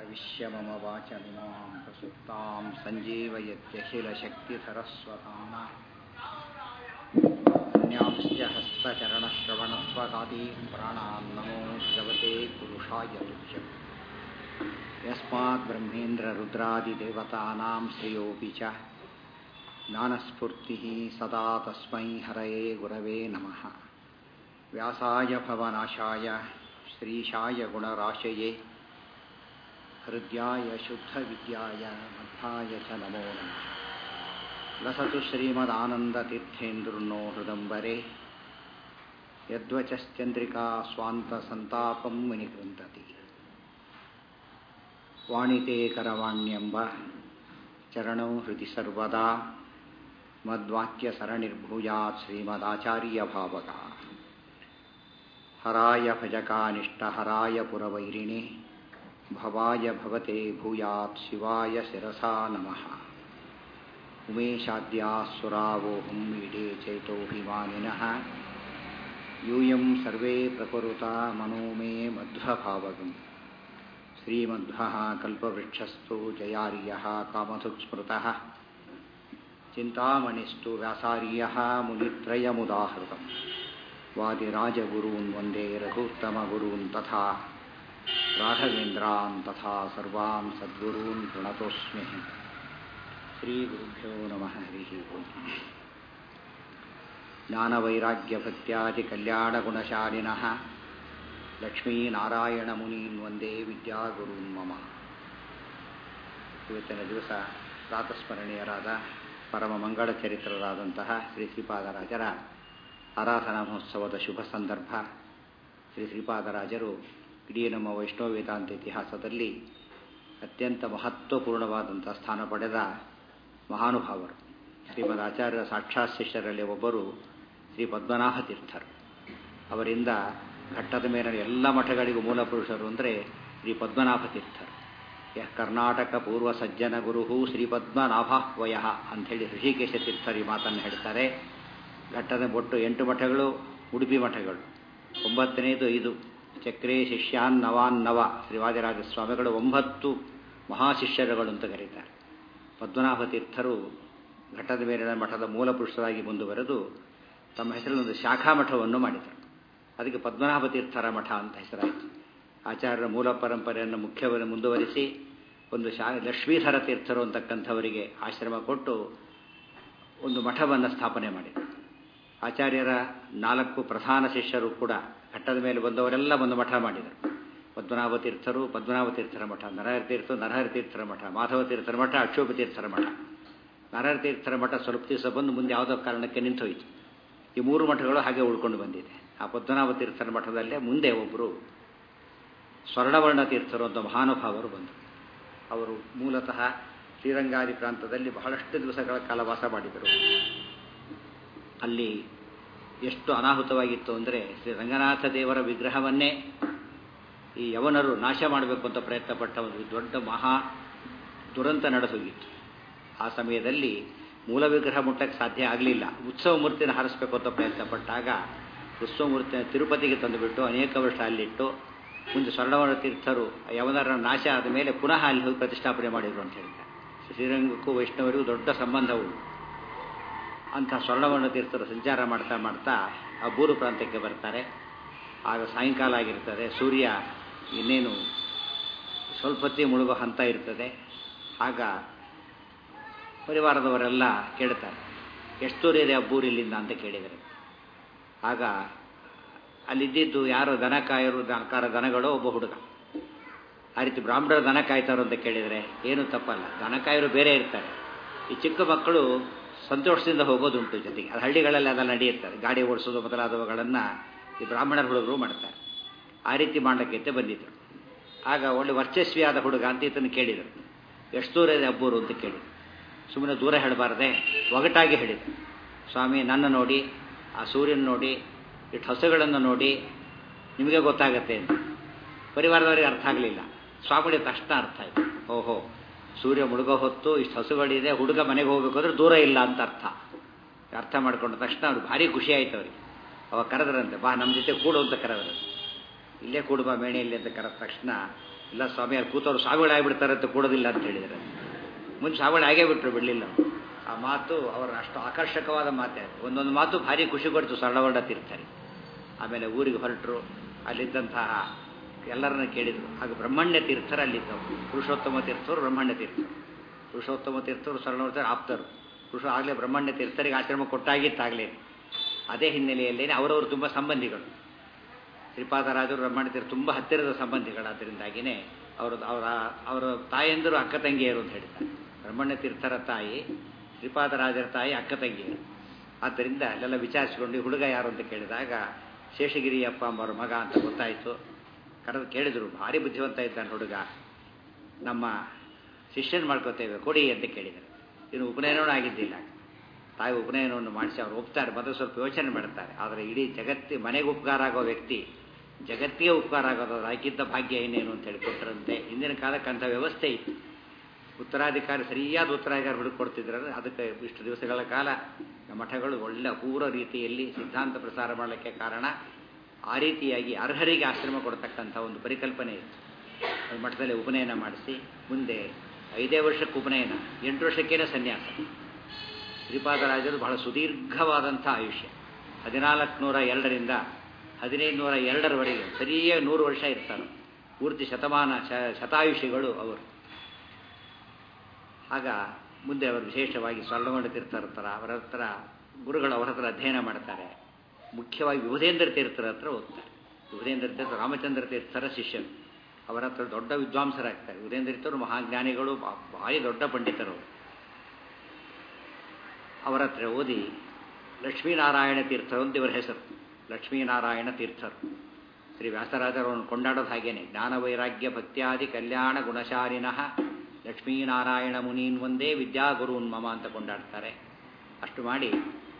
प्रविश्य मम वाचमिमां प्रसुप्तां सञ्जीवयत्यखिलशक्तिधरस्वधाम्ना अन्यांश्च हस्तचरणश्रवणत्वगादीन् प्राणान् नमो भगवते पुरुषाय तुभ्यम् यस्मात् ब्रह्मेन्द्ररुद्रादिदेवतानां श्रेयोऽपि च ज्ञानस्फूर्तिः सदा तस्मै हरये गुरवे नमः व्यासाय भवनाशाय श्रीशाय गुणराशये हृद्याय शुद्धविद्याय मध्याय च नमो नमः लसतु श्रीमदानन्दतीर्थेन्दुर्नो हृदम्बरे यद्वचश्चन्द्रिका स्वान्तसन्तापं मुनिकृन्तति ವಾಣಿತೆ ಕರವಾಣ್ಯಂಬ ಚರಣೌ ಹೃದಿ ಸರ್ವದಾ ಮದ್ವಾಕ್ಯ ಸರಣಿರ್ಭೂಯಾತ್ ಶ್ರೀಮದಾಚಾರ್ಯ ಭಾವಕ ಹರಾಯ ಭಜಕಾನಿಷ್ಠ ಹರಾಯ ಪುರವೈರಿಣಿ ಭವಾಯ ಭವತೆ ಭೂಯಾತ್ ಶಿವಾಯ ಶಿರಸಾ ನಮಃ ಉಮೇಶಾದ್ಯಾಸುರಾವೋಹಂ ಈಡೇ ಚೈತೋಭಿಮಾನಿನಃ ಯೂಯಂ ಸರ್ವೇ ಪ್ರಕುರುತಾ ಮನೋ ಮೇ ಮಧ್ವಭಾವಗಂ श्रीमध्वः कल्पवृक्षस्तु जयार्यः कामधुक्स्मृतः चिन्तामणिस्तु व्यासार्यः मुनित्रयमुदाहृतम् वादिराजगुरून् वन्दे रघुत्तमगुरून् तथा राघवेन्द्रान् तथा सर्वान् सद्गुरून् प्रणतोऽस्मि श्रीगुरुभ्यो नमः हरिः ओम् ज्ञानवैराग्यभक्त्यादिकल्याणगुणशालिनः ಲಕ್ಷ್ಮೀನಾರಾಯಣಮುನೀನ್ ವಂದೇ ವಿದ್ಯಾಗುರುನ್ ಮಮ ಇವತ್ತಿನ ದಿವಸ ಪ್ರಾತಸ್ಮರಣೀಯರಾದ ಪರಮ ಮಂಗಳ ಚರಿತ್ರರಾದಂತಹ ಶ್ರೀ ಶ್ರೀಪಾದರಾಜರ ಆರಾಧನಾ ಮಹೋತ್ಸವದ ಶುಭ ಸಂದರ್ಭ ಶ್ರೀ ಶ್ರೀಪಾದರಾಜರು ಇಡೀ ನಮ್ಮ ವೈಷ್ಣವ ವೇದಾಂತ ಇತಿಹಾಸದಲ್ಲಿ ಅತ್ಯಂತ ಮಹತ್ವಪೂರ್ಣವಾದಂಥ ಸ್ಥಾನ ಪಡೆದ ಮಹಾನುಭಾವರು ಶ್ರೀಮದ್ ಆಚಾರ್ಯರ ಸಾಕ್ಷಾತ್ ಶಿಷ್ಯರಲ್ಲಿ ಒಬ್ಬರು ಶ್ರೀ ಪದ್ಮನಾಭ ತೀರ್ಥರು ಅವರಿಂದ ಘಟ್ಟದ ಮೇಲಿನ ಎಲ್ಲ ಮಠಗಳಿಗೂ ಮೂಲ ಪುರುಷರು ಅಂದರೆ ಶ್ರೀ ಪದ್ಮನಾಭ ತೀರ್ಥರು ಯಃ ಕರ್ನಾಟಕ ಪೂರ್ವ ಸಜ್ಜನ ಗುರುಹು ಶ್ರೀ ಪದ್ಮನಾಭಾಹ್ವಯ ಅಂಥೇಳಿ ಋಷಿಕೇಶ ತೀರ್ಥರು ಈ ಮಾತನ್ನು ಹೇಳ್ತಾರೆ ಘಟ್ಟದ ಒಟ್ಟು ಎಂಟು ಮಠಗಳು ಉಡುಪಿ ಮಠಗಳು ಒಂಬತ್ತನೇದು ಇದು ಚಕ್ರೇ ಶಿಷ್ಯಾನ್ ನವಾನ್ ನವ ಶ್ರೀವಾದಿರಾಜ ಸ್ವಾಮಿಗಳು ಒಂಬತ್ತು ಮಹಾಶಿಷ್ಯರುಗಳು ಅಂತ ಕರೀತಾರೆ ಪದ್ಮನಾಭ ತೀರ್ಥರು ಘಟ್ಟದ ಮೇಲಿನ ಮಠದ ಮೂಲ ಪುರುಷರಾಗಿ ಮುಂದುವರೆದು ತಮ್ಮ ಹೆಸರಲ್ಲಿ ಒಂದು ಶಾಖಾ ಮಠವನ್ನು ಮಾಡಿದರು ಅದಕ್ಕೆ ಪದ್ಮನಾಭ ತೀರ್ಥರ ಮಠ ಅಂತ ಹೆಸರಾಯಿತು ಆಚಾರ್ಯರ ಮೂಲ ಪರಂಪರೆಯನ್ನು ಮುಖ್ಯವನ್ನು ಮುಂದುವರಿಸಿ ಒಂದು ಶಾ ಲಕ್ಷ್ಮೀಧರ ತೀರ್ಥರು ಅಂತಕ್ಕಂಥವರಿಗೆ ಆಶ್ರಮ ಕೊಟ್ಟು ಒಂದು ಮಠವನ್ನು ಸ್ಥಾಪನೆ ಮಾಡಿದರು ಆಚಾರ್ಯರ ನಾಲ್ಕು ಪ್ರಧಾನ ಶಿಷ್ಯರು ಕೂಡ ಘಟ್ಟದ ಮೇಲೆ ಬಂದವರೆಲ್ಲ ಒಂದು ಮಠ ಮಾಡಿದರು ಪದ್ಮನಾಭ ತೀರ್ಥರು ಪದ್ಮನಾಭ ತೀರ್ಥರ ಮಠ ನರಹರ ತೀರ್ಥ ನರಹರ ತೀರ್ಥರ ಮಠ ಮಾಧವ ತೀರ್ಥರ ಮಠ ಅಕ್ಷೋಭ ತೀರ್ಥರ ಮಠ ನರಹರ ತೀರ್ಥರ ಮಠ ಸ್ವಲ್ಪ ದಿವಸ ಬಂದು ಮುಂದೆ ಯಾವುದೋ ಕಾರಣಕ್ಕೆ ನಿಂತೋಯಿತು ಈ ಮೂರು ಮಠಗಳು ಹಾಗೆ ಉಳ್ಕೊಂಡು ಬಂದಿದೆ ಆ ಪದ್ಮನಾಭ ತೀರ್ಥರ ಮಠದಲ್ಲೇ ಮುಂದೆ ಒಬ್ಬರು ಸ್ವರ್ಣವರ್ಣ ತೀರ್ಥರು ಅಂತ ಮಹಾನುಭಾವರು ಬಂದರು ಅವರು ಮೂಲತಃ ಶ್ರೀರಂಗಾದಿ ಪ್ರಾಂತದಲ್ಲಿ ಬಹಳಷ್ಟು ದಿವಸಗಳ ಕಾಲ ವಾಸ ಮಾಡಿದರು ಅಲ್ಲಿ ಎಷ್ಟು ಅನಾಹುತವಾಗಿತ್ತು ಅಂದರೆ ಶ್ರೀ ರಂಗನಾಥ ದೇವರ ವಿಗ್ರಹವನ್ನೇ ಈ ಯವನರು ನಾಶ ಮಾಡಬೇಕು ಅಂತ ಪ್ರಯತ್ನ ಪಟ್ಟ ಒಂದು ದೊಡ್ಡ ಮಹಾ ದುರಂತ ನಡೆದೋಗಿತ್ತು ಆ ಸಮಯದಲ್ಲಿ ಮೂಲ ವಿಗ್ರಹ ಮುಟ್ಟಕ್ಕೆ ಸಾಧ್ಯ ಆಗಲಿಲ್ಲ ಉತ್ಸವ ಮೂರ್ತಿನ ಹಾರಿಸಬೇಕು ಅಂತ ಪ್ರಯತ್ನ ಪಟ್ಟಾಗ ಉತ್ಸವ ಮೂರ್ತಿನ ತಿರುಪತಿಗೆ ತಂದುಬಿಟ್ಟು ಅನೇಕ ವರ್ಷ ಅಲ್ಲಿಟ್ಟು ಮುಂದೆ ಸ್ವರ್ಣವರ್ಣ ತೀರ್ಥರು ಯವನರ ನಾಶ ಆದ ಮೇಲೆ ಪುನಃ ಅಲ್ಲಿ ಹೋಗಿ ಪ್ರತಿಷ್ಠಾಪನೆ ಮಾಡಿದರು ಅಂತ ಹೇಳ್ತಾರೆ ಶ್ರೀರಂಗಕ್ಕೂ ವೈಷ್ಣವರಿಗೂ ದೊಡ್ಡ ಸಂಬಂಧ ಉಂಟು ಅಂಥ ಸ್ವರ್ಣವರ್ಣ ತೀರ್ಥರು ಸಂಚಾರ ಮಾಡ್ತಾ ಮಾಡ್ತಾ ಆ ಬೂರು ಪ್ರಾಂತ್ಯಕ್ಕೆ ಬರ್ತಾರೆ ಆಗ ಸಾಯಂಕಾಲ ಆಗಿರ್ತದೆ ಸೂರ್ಯ ಇನ್ನೇನು ಸ್ವಲ್ಪ ಹೊತ್ತಿಗೆ ಮುಳುಗೋ ಹಂತ ಇರ್ತದೆ ಆಗ ಪರಿವಾರದವರೆಲ್ಲ ಕೇಳ್ತಾರೆ ಎಷ್ಟು ದೂರ ಇದೆ ಅಬ್ಬೂರು ಇಲ್ಲಿಂದ ಅಂತ ಕೇಳಿದರೆ ಆಗ ಅಲ್ಲಿದ್ದಿದ್ದು ಯಾರು ದನ ಕಾಯರು ದನಕಾರ ದನಗಳು ಒಬ್ಬ ಹುಡುಗ ಆ ರೀತಿ ಬ್ರಾಹ್ಮಣರು ದನ ಕಾಯ್ತಾರೋ ಅಂತ ಕೇಳಿದರೆ ಏನೂ ತಪ್ಪಲ್ಲ ದನ ಕಾಯರು ಬೇರೆ ಇರ್ತಾರೆ ಈ ಚಿಕ್ಕ ಮಕ್ಕಳು ಸಂತೋಷದಿಂದ ಹೋಗೋದುಂಟು ಜೊತೆಗೆ ಅದು ಹಳ್ಳಿಗಳಲ್ಲಿ ಅದೆಲ್ಲ ನಡೆಯುತ್ತಾರೆ ಗಾಡಿ ಓಡಿಸೋದು ಮೊದಲಾದವುಗಳನ್ನು ಈ ಬ್ರಾಹ್ಮಣರ ಹುಡುಗರು ಮಾಡ್ತಾರೆ ಆ ರೀತಿ ಮಾಡಲಿಕ್ಕೆ ಬಂದಿದ್ದರು ಆಗ ಒಳ್ಳೆ ವರ್ಚಸ್ವಿಯಾದ ಹುಡುಗ ಅಂತ ಈತನ ಕೇಳಿದರು ಎಷ್ಟು ದೂರ ಇದೆ ಅಬ್ಬೂರು ಅಂತ ಕೇಳಿದರು ಸುಮ್ಮನೆ ದೂರ ಹೇಳಬಾರ್ದೆ ಒಗಟಾಗಿ ಹೇಳಿದರು ಸ್ವಾಮಿ ನನ್ನ ನೋಡಿ ಆ ಸೂರ್ಯನ ನೋಡಿ ಇಷ್ಟು ಹಸುಗಳನ್ನು ನೋಡಿ ನಿಮಗೆ ಗೊತ್ತಾಗತ್ತೆ ಅಂತ ಪರಿವಾರದವರಿಗೆ ಅರ್ಥ ಆಗಲಿಲ್ಲ ಸ್ವಾಮಿಗೆ ತಕ್ಷಣ ಅರ್ಥ ಆಯಿತು ಓಹೋ ಸೂರ್ಯ ಮುಳುಗೋ ಹೊತ್ತು ಇಷ್ಟು ಹಸುಗಳಿದೆ ಹುಡುಗ ಮನೆಗೆ ಹೋಗ್ಬೇಕು ಅಂದ್ರೆ ದೂರ ಇಲ್ಲ ಅಂತ ಅರ್ಥ ಅರ್ಥ ಮಾಡ್ಕೊಂಡ ತಕ್ಷಣ ಅವ್ರಿಗೆ ಭಾರಿ ಖುಷಿ ಆಯ್ತು ಅವ್ರಿಗೆ ಅವಾಗ ಕರೆದ್ರಂತೆ ಬಾ ನಮ್ಮ ಜೊತೆ ಕೂಡು ಅಂತ ಕರೆದ್ರಂತೆ ಇಲ್ಲೇ ಕೂಡು ಬಾ ಮೇಣೆಯಲ್ಲಿ ಅಂತ ಕರೆದ ತಕ್ಷಣ ಇಲ್ಲ ಸ್ವಾಮಿ ಅಲ್ಲಿ ಕೂತವ್ರು ಸ್ವಾಮಿಗಳಾಗ್ಬಿಡ್ತಾರೆ ಅಂತ ಕೊಡೋದಿಲ್ಲ ಅಂತ ಹೇಳಿದರೆ ಮುಂದೆ ಸ್ವಾಮಿಗಳು ಆಗೇ ಬಿಟ್ರು ಬಿಡಲಿಲ್ಲ ಆ ಮಾತು ಅವರ ಅಷ್ಟು ಆಕರ್ಷಕವಾದ ಮಾತೆ ಒಂದೊಂದು ಮಾತು ಭಾರಿ ಖುಷಿ ಕೊಡ್ತು ಸರಳಗೊಂಡ ತೀರ್ಥರಿ ಆಮೇಲೆ ಊರಿಗೆ ಹೊರಟರು ಅಲ್ಲಿದ್ದಂತಹ ಎಲ್ಲರನ್ನ ಕೇಳಿದರು ಹಾಗೆ ಬ್ರಹ್ಮಣ್ಯ ತೀರ್ಥರು ಅಲ್ಲಿದ್ದವು ಪುರುಷೋತ್ತಮ ತೀರ್ಥರು ಬ್ರಹ್ಮಣ್ಯ ತೀರ್ಥರು ಪುರುಷೋತ್ತಮ ತೀರ್ಥರು ಸರಳವರ್ತರ ಆಪ್ತರು ಪುರುಷ ಆಗಲೇ ಬ್ರಹ್ಮಣ್ಯ ತೀರ್ಥರಿಗೆ ಆಶ್ರಮ ಕೊಟ್ಟಾಗಿತ್ತಾಗಲೇ ಅದೇ ಹಿನ್ನೆಲೆಯಲ್ಲೇನೆ ಅವರವರು ತುಂಬ ಸಂಬಂಧಿಗಳು ಶ್ರೀಪಾದರಾಜರು ಬ್ರಹ್ಮಣ್ಯ ತೀರ್ಥ ತುಂಬ ಹತ್ತಿರದ ಸಂಬಂಧಿಗಳಾದ್ದರಿಂದಾಗಿಯೇ ಅವರು ಅವರ ಅವರ ತಾಯಂದಿರು ಅಕ್ಕ ತಂಗಿಯರು ಅಂತ ಹೇಳ್ತಾರೆ ಬ್ರಹ್ಮಣ್ಯ ತೀರ್ಥರ ತಾಯಿ ಶ್ರೀಪಾದರಾಜರ ತಾಯಿ ಅಕ್ಕ ತಂಗಿಯರು ಆದ್ದರಿಂದ ಅಲ್ಲೆಲ್ಲ ವಿಚಾರಿಸಿಕೊಂಡು ಹುಡುಗ ಯಾರು ಅಂತ ಕೇಳಿದಾಗ ಶೇಷಗಿರಿಯಪ್ಪ ಅಂಬರ ಮಗ ಅಂತ ಗೊತ್ತಾಯಿತು ಕರೆದು ಕೇಳಿದರು ಭಾರಿ ಬುದ್ಧಿವಂತ ಇದ್ದಾನೆ ಹುಡುಗ ನಮ್ಮ ಶಿಷ್ಯನ್ ಮಾಡ್ಕೋತೇವೆ ಕೊಡಿ ಅಂತ ಕೇಳಿದರು ಇನ್ನು ಉಪನಯನವೂ ಆಗಿದ್ದಿಲ್ಲ ತಾಯಿ ಉಪನಯನವನ್ನು ಮಾಡಿಸಿ ಅವ್ರು ಒಪ್ತಾರೆ ಮೊದಲು ಸ್ವಲ್ಪ ಯೋಚನೆ ಮಾಡ್ತಾರೆ ಆದರೆ ಇಡೀ ಜಗತ್ತಿ ಮನೆಗೆ ಉಪಕಾರ ಆಗೋ ವ್ಯಕ್ತಿ ಜಗತ್ತಿಗೆ ಉಪಕಾರ ಆಗೋದು ಅದಕ್ಕಿಂತ ಭಾಗ್ಯ ಏನೇನು ಅಂತ ಹೇಳಿ ಕೊಟ್ಟರಂತೆ ಹಿಂದಿನ ಕಾಲಕ್ಕೆ ಅಂಥ ವ್ಯವಸ್ಥೆ ಇತ್ತು ಉತ್ತರಾಧಿಕಾರಿ ಸರಿಯಾದ ಉತ್ತರಾಧಿಕಾರಿ ಹುಡುಕೊಡ್ತಿದ್ರೆ ಅದಕ್ಕೆ ಇಷ್ಟು ದಿವಸಗಳ ಕಾಲ ಮಠಗಳು ಒಳ್ಳೆ ಅಪೂರ್ವ ರೀತಿಯಲ್ಲಿ ಸಿದ್ಧಾಂತ ಪ್ರಸಾರ ಮಾಡಲಿಕ್ಕೆ ಕಾರಣ ಆ ರೀತಿಯಾಗಿ ಅರ್ಹರಿಗೆ ಆಶ್ರಮ ಕೊಡ್ತಕ್ಕಂಥ ಒಂದು ಪರಿಕಲ್ಪನೆ ಇತ್ತು ಮಠದಲ್ಲಿ ಉಪನಯನ ಮಾಡಿಸಿ ಮುಂದೆ ಐದೇ ವರ್ಷಕ್ಕೆ ಉಪನಯನ ಎಂಟು ವರ್ಷಕ್ಕೇನೆ ಸನ್ಯಾಸ ಶ್ರೀಪಾದರಾಜರು ಬಹಳ ಸುದೀರ್ಘವಾದಂಥ ಆಯುಷ್ಯ ಹದಿನಾಲ್ಕು ನೂರ ಎರಡರಿಂದ ಹದಿನೈದು ನೂರ ಎರಡರವರೆಗೆ ಸರಿಯಾಗಿ ನೂರು ವರ್ಷ ಇರ್ತಾರೆ ಪೂರ್ತಿ ಶತಮಾನ ಶತಾಯುಷಿಗಳು ಅವರು ಆಗ ಮುಂದೆ ಅವರು ವಿಶೇಷವಾಗಿ ಸ್ವರ್ಣಗೊಂಡ ತೀರ್ಥರ ಹತ್ರ ಅವರ ಹತ್ರ ಗುರುಗಳು ಅವರ ಹತ್ರ ಅಧ್ಯಯನ ಮಾಡ್ತಾರೆ ಮುಖ್ಯವಾಗಿ ವಿಭುಧೇಂದ್ರ ತೀರ್ಥರ ಹತ್ರ ಓದ್ತಾರೆ ವಿಭುಧೇಂದ್ರ ತೀರ್ಥ ರಾಮಚಂದ್ರ ತೀರ್ಥರ ಶಿಷ್ಯರು ಅವರ ಹತ್ರ ದೊಡ್ಡ ವಿದ್ವಾಂಸರಾಗ್ತಾರೆ ವಿಭುಧೇಂದ್ರ ತೀರ್ಥರು ಮಹಾಜ್ಞಾನಿಗಳು ಭಾರಿ ದೊಡ್ಡ ಪಂಡಿತರು ಅವರ ಹತ್ರ ಓದಿ ಲಕ್ಷ್ಮೀನಾರಾಯಣ ತೀರ್ಥರು ಅಂತ ಇವರ ಹೆಸರು ಲಕ್ಷ್ಮೀನಾರಾಯಣ ತೀರ್ಥರು ಶ್ರೀ ವ್ಯಾಸರಾಜರವನ್ನು ಕೊಂಡಾಡೋದು ಹಾಗೇನೆ ಜ್ಞಾನ ವೈರಾಗ್ಯ ಭಕ್ತ್ಯಾದಿ ಕಲ್ಯಾಣ ಗುಣಶಾಲಿನಃ ಲಕ್ಷ್ಮೀನಾರಾಯಣ ಮುನೀನ್ ಒಂದೇ ವಿದ್ಯಾಗುರುನ್ ಮಮ ಅಂತ ಕೊಂಡಾಡ್ತಾರೆ ಅಷ್ಟು ಮಾಡಿ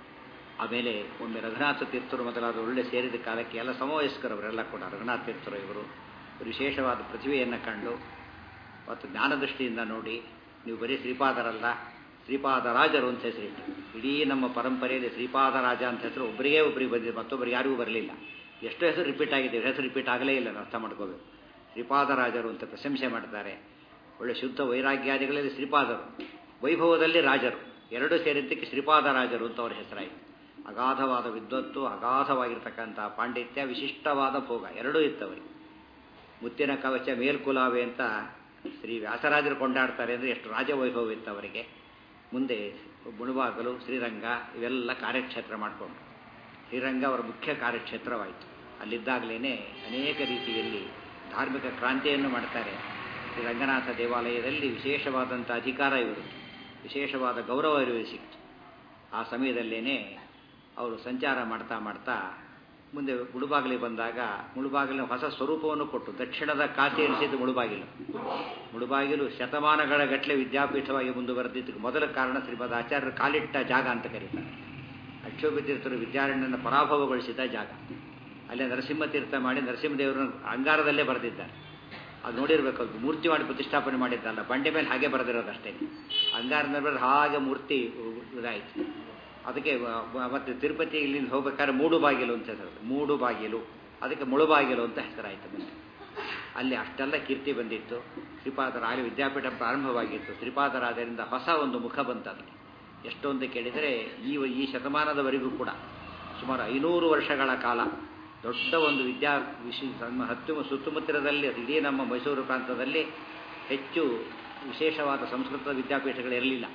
ಆಮೇಲೆ ಒಮ್ಮೆ ರಘುನಾಥ ತೀರ್ಥರು ಮೊದಲಾದ ಒಳ್ಳೆ ಸೇರಿದ ಕಾಲಕ್ಕೆ ಎಲ್ಲ ಸಮವಯಸ್ಕರವರೆಲ್ಲ ಕೂಡ ರಘುನಾಥ ತೀರ್ಥರು ಇವರು ವಿಶೇಷವಾದ ಪ್ರತಿಭೆಯನ್ನು ಕಂಡು ಮತ್ತು ಜ್ಞಾನದೃಷ್ಟಿಯಿಂದ ನೋಡಿ ನೀವು ಬರೀ ಶ್ರೀಪಾದರಲ್ಲ ಶ್ರೀಪಾದರಾಜರು ಅಂತ ಹೆಸರಿಟ್ಟು ಇಡೀ ನಮ್ಮ ಪರಂಪರೆಯಲ್ಲಿ ಶ್ರೀಪಾದರಾಜ ಅಂತ ಹೆಸರು ಒಬ್ಬರಿಗೇ ಒಬ್ಬರಿಗೆ ಬಂದಿದೆ ಮತ್ತೊಬ್ಬರಿಗೆ ಯಾರಿಗೂ ಬರಲಿಲ್ಲ ಎಷ್ಟು ಹೆಸರು ರಿಪೀಟ್ ಆಗಿದೆ ಹೆಸರು ರಿಪೀಟ್ ಆಗಲೇ ಇಲ್ಲ ಅರ್ಥ ಮಾಡ್ಕೋಬೇಕು ಶ್ರೀಪಾದರಾಜರು ಅಂತ ಪ್ರಶಂಸೆ ಮಾಡ್ತಾರೆ ಒಳ್ಳೆ ಶುದ್ಧ ವೈರಾಗ್ಯಾದಿಗಳಲ್ಲಿ ಶ್ರೀಪಾದರು ವೈಭವದಲ್ಲಿ ರಾಜರು ಎರಡೂ ಸೇರಿದ್ದಕ್ಕೆ ಶ್ರೀಪಾದರಾಜರು ಅಂತ ಅವರ ಹೆಸರಾಯಿತು ಅಗಾಧವಾದ ವಿದ್ವತ್ತು ಅಗಾಧವಾಗಿರ್ತಕ್ಕಂಥ ಪಾಂಡಿತ್ಯ ವಿಶಿಷ್ಟವಾದ ಭೋಗ ಎರಡೂ ಇತ್ತವರಿಗೆ ಮುತ್ತಿನ ಕವಚ ಮೇಲ್ಕುಲಾವೆ ಅಂತ ಶ್ರೀ ವ್ಯಾಸರಾಜರು ಕೊಂಡಾಡ್ತಾರೆ ಅಂದರೆ ಎಷ್ಟು ರಾಜವೈಭವ ಇತ್ತು ಅವರಿಗೆ ಮುಂದೆ ಮುಳುಬಾಗಲು ಶ್ರೀರಂಗ ಇವೆಲ್ಲ ಕಾರ್ಯಕ್ಷೇತ್ರ ಮಾಡಿಕೊಂಡು ಶ್ರೀರಂಗ ಅವರ ಮುಖ್ಯ ಕಾರ್ಯಕ್ಷೇತ್ರವಾಯಿತು ಅಲ್ಲಿದ್ದಾಗಲೇ ಅನೇಕ ರೀತಿಯಲ್ಲಿ ಧಾರ್ಮಿಕ ಕ್ರಾಂತಿಯನ್ನು ಮಾಡ್ತಾರೆ ಶ್ರೀ ರಂಗನಾಥ ದೇವಾಲಯದಲ್ಲಿ ವಿಶೇಷವಾದಂಥ ಅಧಿಕಾರ ಇವರು ವಿಶೇಷವಾದ ಗೌರವ ಇವರಿಗೆ ಸಿಕ್ತು ಆ ಸಮಯದಲ್ಲೇ ಅವರು ಸಂಚಾರ ಮಾಡ್ತಾ ಮಾಡ್ತಾ ಮುಂದೆ ಮುಳುಬಾಗಿಲಿಗೆ ಬಂದಾಗ ಮುಳುಬಾಗಿಲಿನ ಹೊಸ ಸ್ವರೂಪವನ್ನು ಕೊಟ್ಟು ದಕ್ಷಿಣದ ಕಾಸಿ ಎನಿಸಿದ್ದು ಮುಳುಬಾಗಿಲು ಮುಳುಬಾಗಿಲು ಶತಮಾನಗಳ ಗಟ್ಟಲೆ ವಿದ್ಯಾಪೀಠವಾಗಿ ಮುಂದುವರೆದಿದ್ದಕ್ಕೆ ಮೊದಲ ಕಾರಣ ಶ್ರೀಮದ್ ಆಚಾರ್ಯರು ಕಾಲಿಟ್ಟ ಜಾಗ ಅಂತ ಕರೀತಾರೆ ಅಕ್ಷೋಭಿತೀರ್ಥರು ವಿದ್ಯಾರಣ್ಯನ ಪರಾಭವಗೊಳಿಸಿದ ಜಾಗ ಅಲ್ಲೇ ನರಸಿಂಹತೀರ್ಥ ಮಾಡಿ ನರಸಿಂಹದೇವರನ್ನು ಅಂಗಾರದಲ್ಲೇ ಬರೆದಿದ್ದಾರೆ ಅದು ನೋಡಿರ್ಬೇಕು ಅದು ಮೂರ್ತಿ ಮಾಡಿ ಪ್ರತಿಷ್ಠಾಪನೆ ಮಾಡಿದ್ದಲ್ಲ ಬಂಡೆ ಮೇಲೆ ಹಾಗೆ ಬರೆದಿರೋದು ಅಷ್ಟೇ ಅಂಗಾರದ ಬರೆದು ಹಾಗೆ ಮೂರ್ತಿ ಇದಾಯಿತು ಅದಕ್ಕೆ ಮತ್ತೆ ತಿರುಪತಿ ಇಲ್ಲಿಂದ ಹೋಗ್ಬೇಕಾದ್ರೆ ಮೂಡು ಬಾಗಿಲು ಅಂತ ಹೆಸರು ಮೂಡು ಬಾಗಿಲು ಅದಕ್ಕೆ ಮುಳುಬಾಗಿಲು ಅಂತ ಹೆಸರಾಯಿತು ಮುಂದೆ ಅಲ್ಲಿ ಅಷ್ಟೆಲ್ಲ ಕೀರ್ತಿ ಬಂದಿತ್ತು ಶ್ರೀಪಾದರ ಅಲ್ಲಿ ವಿದ್ಯಾಪೀಠ ಪ್ರಾರಂಭವಾಗಿತ್ತು ಶ್ರೀಪಾದರಾಜರಿಂದ ಹೊಸ ಒಂದು ಮುಖ ಬಂತಲ್ಲಿ ಎಷ್ಟು ಅಂತ ಕೇಳಿದರೆ ಈ ಈ ಶತಮಾನದವರೆಗೂ ಕೂಡ ಸುಮಾರು ಐನೂರು ವರ್ಷಗಳ ಕಾಲ ದೊಡ್ಡ ಒಂದು ವಿದ್ಯಾ ವಿಶಿ ನಮ್ಮ ಹತ್ತು ಸುತ್ತಮುತ್ತಲದಲ್ಲಿ ಇಡೀ ನಮ್ಮ ಮೈಸೂರು ಪ್ರಾಂತದಲ್ಲಿ ಹೆಚ್ಚು ವಿಶೇಷವಾದ ಸಂಸ್ಕೃತ ವಿದ್ಯಾಪೀಠಗಳಿರಲಿಲ್ಲ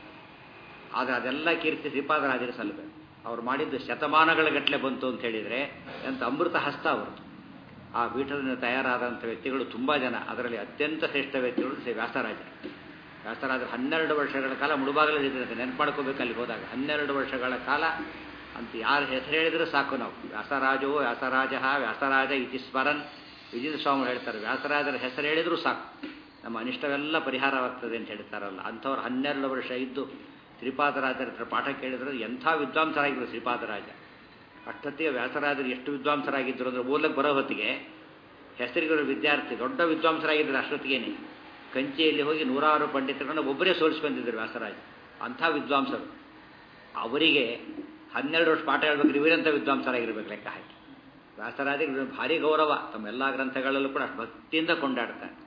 ಆದರೆ ಅದೆಲ್ಲ ಕೀರ್ತಿ ಶ್ರೀಪಾದರಾಜರು ಸಲ್ಲಬೇಕು ಅವ್ರು ಮಾಡಿದ್ದು ಶತಮಾನಗಳ ಗಟ್ಟಲೆ ಬಂತು ಅಂತ ಹೇಳಿದರೆ ಎಂಥ ಅಮೃತ ಹಸ್ತ ಅವರು ಆ ಪೀಠದಿಂದ ತಯಾರಾದಂಥ ವ್ಯಕ್ತಿಗಳು ತುಂಬ ಜನ ಅದರಲ್ಲಿ ಅತ್ಯಂತ ಶ್ರೇಷ್ಠ ವ್ಯಕ್ತಿಗಳು ಶ್ರೀ ವ್ಯಾಸರಾಜ ವ್ಯಾಸರಾಜರು ಹನ್ನೆರಡು ವರ್ಷಗಳ ಕಾಲ ಮುಳುಬಾಗಲಿದ್ದಂತೆ ನೆನಪು ಮಾಡ್ಕೋಬೇಕು ಅಲ್ಲಿ ಹೋದಾಗ ಹನ್ನೆರಡು ವರ್ಷಗಳ ಕಾಲ ಅಂತ ಯಾರು ಹೆಸರು ಹೇಳಿದರೂ ಸಾಕು ನಾವು ವ್ಯಾಸರಾಜೋ ವ್ಯಾಸರಾಜ ವ್ಯಾಸರಾಜ ಇತಿ ಸ್ಮರನ್ ವಿಜಯ ಸ್ವಾಮಿ ಹೇಳ್ತಾರೆ ವ್ಯಾಸರಾಜರ ಹೆಸರು ಹೇಳಿದರೂ ಸಾಕು ನಮ್ಮ ಅನಿಷ್ಟವೆಲ್ಲ ಪರಿಹಾರವಾಗ್ತದೆ ಅಂತ ಹೇಳ್ತಾರಲ್ಲ ಅಂಥವ್ರು ಹನ್ನೆರಡು ವರ್ಷ ಇದ್ದು ಶ್ರೀಪಾದರಾಜರ ಹತ್ರ ಪಾಠ ಕೇಳಿದ್ರೆ ಎಂಥ ವಿದ್ವಾಂಸರಾಗಿದ್ದರು ಶ್ರೀಪಾದರಾಜ ಅಷ್ಟೊತ್ತಿಗೆ ವ್ಯಾಸರಾಜರು ಎಷ್ಟು ವಿದ್ವಾಂಸರಾಗಿದ್ದರು ಅಂದರೆ ಓದಕ್ಕೆ ಬರೋ ಹೊತ್ತಿಗೆ ಹೆಸರುಗಳ ವಿದ್ಯಾರ್ಥಿ ದೊಡ್ಡ ವಿದ್ವಾಂಸರಾಗಿದ್ದರು ಅಷ್ಟೊತ್ತಿಗೇನೆ ಕಂಚಿಯಲ್ಲಿ ಹೋಗಿ ನೂರಾರು ಪಂಡಿತರನ್ನು ಒಬ್ಬರೇ ಸೋಲಿಸಿ ಬಂದಿದ್ದರು ವ್ಯಾಸರಾಜ ಅಂಥ ವಿದ್ವಾಂಸರು ಅವರಿಗೆ ಹನ್ನೆರಡು ವರ್ಷ ಪಾಠ ಹೇಳ್ಬೇಕು ಇವರಂಥ ವಿದ್ವಾಂಸರಾಗಿರ್ಬೇಕು ಲೆಕ್ಕ ಹಾಕಿ ವ್ಯಾಸರಾಜರಿಗೆ ಭಾರಿ ಗೌರವ ತಮ್ಮ ಎಲ್ಲ ಗ್ರಂಥಗಳಲ್ಲೂ ಕೂಡ ಭಕ್ತಿಯಿಂದ ಕೊಂಡಾಡ್ತಾರೆ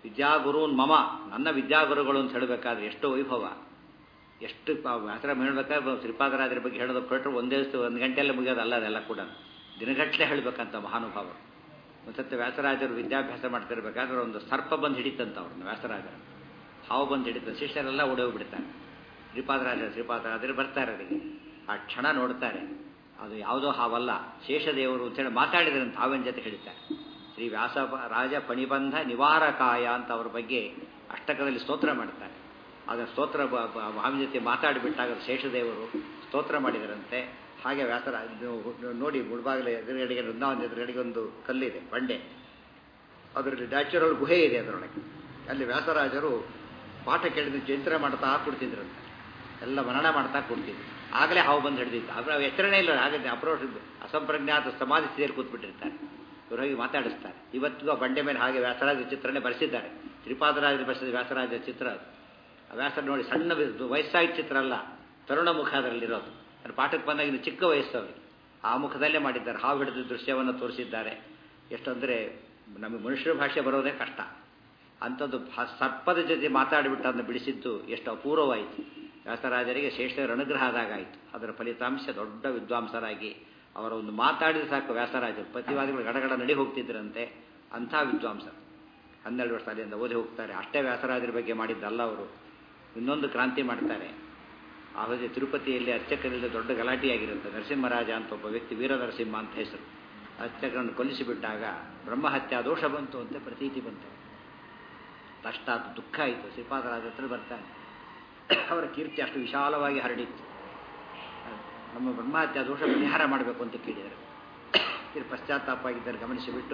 ವಿದ್ಯಾಗುರುನ್ ಮಮ ನನ್ನ ವಿದ್ಯಾಗುರುಗಳು ಅಂತ ಹೇಳಬೇಕಾದ್ರೆ ಎಷ್ಟು ವೈಭವ ಎಷ್ಟು ವ್ಯಾಸರ ಹೇಳಬೇಕಾದ್ರೆ ಶ್ರೀಪಾದರಾಜರ ಬಗ್ಗೆ ಹೇಳೋದು ಕೊಟ್ಟರು ಒಂದೇ ಒಂದು ಗಂಟೆಯಲ್ಲೇ ಮುಗಿಯೋದಲ್ಲ ಅದೆಲ್ಲ ಕೂಡ ದಿನಗಟ್ಟಲೆ ಹೇಳಬೇಕಂತ ಮಹಾನುಭಾವರು ಒಂದ್ಸತಿ ವ್ಯಾಸರಾಜರು ವಿದ್ಯಾಭ್ಯಾಸ ಮಾಡ್ತಿರ್ಬೇಕಾದ್ರೆ ಒಂದು ಸರ್ಪ ಬಂದು ಹಿಡಿತಂತ ಅವ್ರನ್ನ ವ್ಯಾಸರಾಜರು ಹಾವು ಬಂದು ಹಿಡಿತ ಶಿಷ್ಯರೆಲ್ಲ ಓಡೋಗ್ಬಿಡ್ತಾರೆ ಶ್ರೀಪಾದರಾಜರು ಶ್ರೀಪಾದರಾಜರು ಬರ್ತಾರೆ ಅದಕ್ಕೆ ಆ ಕ್ಷಣ ನೋಡ್ತಾರೆ ಅದು ಯಾವುದೋ ಹಾವಲ್ಲ ಶೇಷದೇವರು ಅಂತೇಳಿ ಮಾತಾಡಿದ್ರಂತ ಹಾವಿನ ಜೊತೆ ಹೇಳ್ತಾರೆ ಶ್ರೀ ವ್ಯಾಸ ರಾಜ ಪಣಿಬಂಧ ನಿವಾರಕಾಯ ಅಂತ ಅವ್ರ ಬಗ್ಗೆ ಅಷ್ಟಕದಲ್ಲಿ ಸ್ತೋತ್ರ ಮಾಡ್ತಾರೆ ಅದರ ಸ್ತೋತ್ರ ಹಾವಿನ ಜೊತೆ ಮಾತಾಡಿಬಿಟ್ಟಾಗ ಶೇಷದೇವರು ಸ್ತೋತ್ರ ಮಾಡಿದರಂತೆ ಹಾಗೆ ವ್ಯಾಸರ ನೋಡಿ ಮುಳ್ಬಾಗಿಲ ಎದುರುಗಡೆಗೆ ವೃಂದಾವನ ಎದುರುಗಡೆಗೆ ಒಂದು ಕಲ್ಲಿದೆ ಬಂಡೆ ಅದರಲ್ಲಿ ನ್ಯಾಚುರಲ್ ಗುಹೆ ಇದೆ ಅದರೊಳಗೆ ಅಲ್ಲಿ ವ್ಯಾಸರಾಜರು ಪಾಠ ಕೇಳಿದ ಚಿಂತನೆ ಮಾಡ್ತಾ ಕೊಡ್ತಿದ್ರಂತೆ ಎಲ್ಲ ಮನನ ಮಾಡ್ತಾ ಕೊಡ್ತಿದ್ರು ಆಗಲೇ ಹಾವು ಬಂದು ಹಿಡಿದಿತ್ತು ಅದ್ರ ಎಚ್ಚರಣೆ ಇಲ್ಲ ಹಾಗೆ ಅಪ್ರೋಷ ಅಸಂಪ್ರಜ್ಞಾತ ಸಮಾಧಿ ಸ್ಥಿತಿಯಲ್ಲಿ ಕೂತ್ಬಿಟ್ಟಿರ್ತಾರೆ ಇವರು ಹೋಗಿ ಮಾತಾಡಿಸ್ತಾರೆ ಇವತ್ತಿಗೂ ಆ ಬಂಡೆ ಮೇಲೆ ಹಾಗೆ ವ್ಯಾಸರಾಜ ಚಿತ್ರನೇ ಬರೆಸಿದ್ದಾರೆ ಶ್ರೀಪಾದರಾಜರು ಬರೆಸಿದ ವ್ಯಾಸರಾಜ ಚಿತ್ರ ಅದು ಆ ವ್ಯಾಸರ ನೋಡಿ ಸಣ್ಣ ವಯಸ್ಸಾಗಿ ಚಿತ್ರ ಅಲ್ಲ ತರುಣ ಮುಖ ಅದರಲ್ಲಿರೋದು ಅದು ಪಾಠಕ್ಕೆ ಬಂದಾಗ ಇನ್ನು ಚಿಕ್ಕ ವಯಸ್ಸು ಅವರಿಗೆ ಆ ಮುಖದಲ್ಲೇ ಮಾಡಿದ್ದಾರೆ ಹಾವು ಹಿಡಿದ ದೃಶ್ಯವನ್ನು ತೋರಿಸಿದ್ದಾರೆ ಎಷ್ಟಂದರೆ ನಮಗೆ ಮನುಷ್ಯರ ಭಾಷೆ ಬರೋದೇ ಕಷ್ಟ ಅಂಥದ್ದು ಸರ್ಪದ ಜೊತೆ ಮಾತಾಡಿಬಿಟ್ಟು ಅದನ್ನು ಬಿಡಿಸಿದ್ದು ಎಷ್ಟು ಅಪೂರ್ವವಾಯಿತು ವ್ಯಾಸರಾಜರಿಗೆ ಶ್ರೇಷ್ಠರ ಅನುಗ್ರಹ ಆದಾಗಾಯಿತು ಅದರ ಫಲಿತಾಂಶ ದೊಡ್ಡ ವಿದ್ವಾಂಸರಾಗಿ ಅವರ ಒಂದು ಮಾತಾಡಿದ ಸಾಕು ವ್ಯಾಸರಾಜರು ಪ್ರತಿವಾದಿಗಳು ಗಡಗಡ ನಡಿ ಹೋಗ್ತಿದ್ದರಂತೆ ಅಂಥ ವಿದ್ವಾಂಸರು ಹನ್ನೆರಡು ವರ್ಷ ಅಲ್ಲಿಂದ ಓದಿ ಹೋಗ್ತಾರೆ ಅಷ್ಟೇ ವ್ಯಾಸರಾಜರ ಬಗ್ಗೆ ಮಾಡಿದ್ದಲ್ಲ ಅವರು ಇನ್ನೊಂದು ಕ್ರಾಂತಿ ಮಾಡ್ತಾರೆ ಆವಾಗ ತಿರುಪತಿಯಲ್ಲಿ ಅರ್ಚಕರಿಂದ ದೊಡ್ಡ ಗಲಾಟೆಯಾಗಿರುತ್ತೆ ನರಸಿಂಹರಾಜ ಅಂತ ಒಬ್ಬ ವ್ಯಕ್ತಿ ವೀರ ನರಸಿಂಹ ಅಂತ ಹೆಸರು ಅರ್ಚಕರನ್ನು ಕೊಲ್ಲಿಸಿಬಿಟ್ಟಾಗ ಬ್ರಹ್ಮಹತ್ಯಾ ದೋಷ ಬಂತು ಅಂತ ಪ್ರತೀತಿ ಬಂತು ಕಷ್ಟ ದುಃಖ ಆಯಿತು ಶ್ರೀಪಾದರಾಜ ಹತ್ರ ಬರ್ತಾನೆ ಅವರ ಕೀರ್ತಿ ಅಷ್ಟು ವಿಶಾಲವಾಗಿ ಹರಡಿತ್ತು ನಮ್ಮ ಬ್ರಹ್ಮಹತ್ಯಾ ದೋಷ ಪರಿಹಾರ ಮಾಡಬೇಕು ಅಂತ ಕೇಳಿದರು ಇದು ಪಶ್ಚಾತ್ತಾಪ ಆಗಿದ್ದರೆ ಗಮನಿಸಿಬಿಟ್ಟು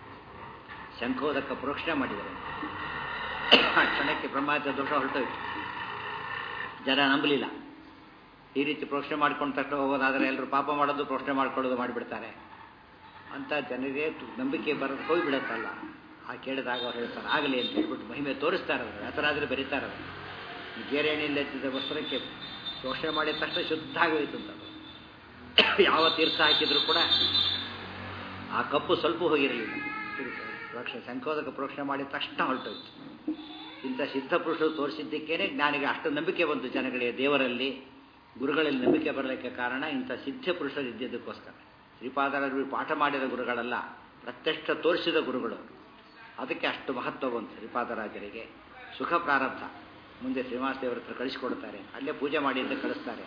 ಶಂಖೋದಕ ಪ್ರೋಕ್ಷಣೆ ಮಾಡಿದರು ಆ ಕ್ಷಣಕ್ಕೆ ಬ್ರಹ್ಮಹತ್ಯಾ ದೋಷ ಹೊರಟೋಯ್ತು ಜನ ನಂಬಲಿಲ್ಲ ಈ ರೀತಿ ಪ್ರೋಕ್ಷಣೆ ಮಾಡ್ಕೊಂಡು ತಕ್ಷಣ ಹೋಗೋದಾದರೆ ಎಲ್ಲರೂ ಪಾಪ ಮಾಡೋದು ಪ್ರೋಕ್ಷಣೆ ಮಾಡ್ಕೊಳ್ಳೋದು ಮಾಡಿಬಿಡ್ತಾರೆ ಅಂತ ಜನರಿಗೆ ನಂಬಿಕೆ ಬರೋದು ಹೋಗಿಬಿಡುತ್ತಲ್ಲ ಆ ಕೇಳಿದಾಗ ಅವ್ರು ಹೇಳ್ತಾರೆ ಆಗಲಿ ಅಂತ ಹೇಳ್ಬಿಟ್ಟು ಮಹಿಮೆ ತೋರಿಸ್ತಾರೆ ಅವರು ವ್ಯಾಸರಾದರೆ ಬರೀತಾರೆ ಅವರು ಗೇರೇಣಿಯಲ್ಲಿ ಎತ್ತಿದ ವಸ್ತ್ರಕ್ಕೆ ಪ್ರೋಕ್ಷಣೆ ಮಾಡಿದ ತಕ್ಷಣ ಶುದ್ಧ ಆಗೋಯ್ತು ಅಂತ ಯಾವ ತೀರ್ಥ ಹಾಕಿದ್ರು ಕೂಡ ಆ ಕಪ್ಪು ಸ್ವಲ್ಪ ಹೋಗಿರಲಿಲ್ಲ ಪ್ರೋಕ್ಷಣೆ ಸಂಕೋದಕ ಪ್ರೋಕ್ಷಣೆ ಮಾಡಿದ ತಕ್ಷಣ ಹೊರಟೋಯ್ತು ಇಂಥ ಸಿದ್ಧ ಪುರುಷರು ತೋರಿಸಿದ್ದಕ್ಕೇನೆ ಜ್ಞಾನಿಗೆ ಅಷ್ಟು ನಂಬಿಕೆ ಬಂತು ಜನಗಳಿಗೆ ದೇವರಲ್ಲಿ ಗುರುಗಳಲ್ಲಿ ನಂಬಿಕೆ ಬರಲಿಕ್ಕೆ ಕಾರಣ ಇಂಥ ಸಿದ್ಧ ಪುರುಷರು ಇದ್ದಿದ್ದಕ್ಕೋಸ್ಕರ ಶ್ರೀಪಾದರಾಜರು ಪಾಠ ಮಾಡಿದ ಗುರುಗಳಲ್ಲ ಪ್ರತ್ಯಕ್ಷ ತೋರಿಸಿದ ಗುರುಗಳು ಅದಕ್ಕೆ ಅಷ್ಟು ಮಹತ್ವ ಬಂತು ಶ್ರೀಪಾದರಾಜರಿಗೆ ಸುಖ ಪ್ರಾರಬ್ಧ ಮುಂದೆ ಶ್ರೀನಿವಾಸ ದೇವರ ಹತ್ರ ಕಳಿಸಿಕೊಡ್ತಾರೆ ಅಲ್ಲೇ ಪೂಜೆ ಮಾಡಿ ಅಂತ ಕಳಿಸ್ತಾರೆ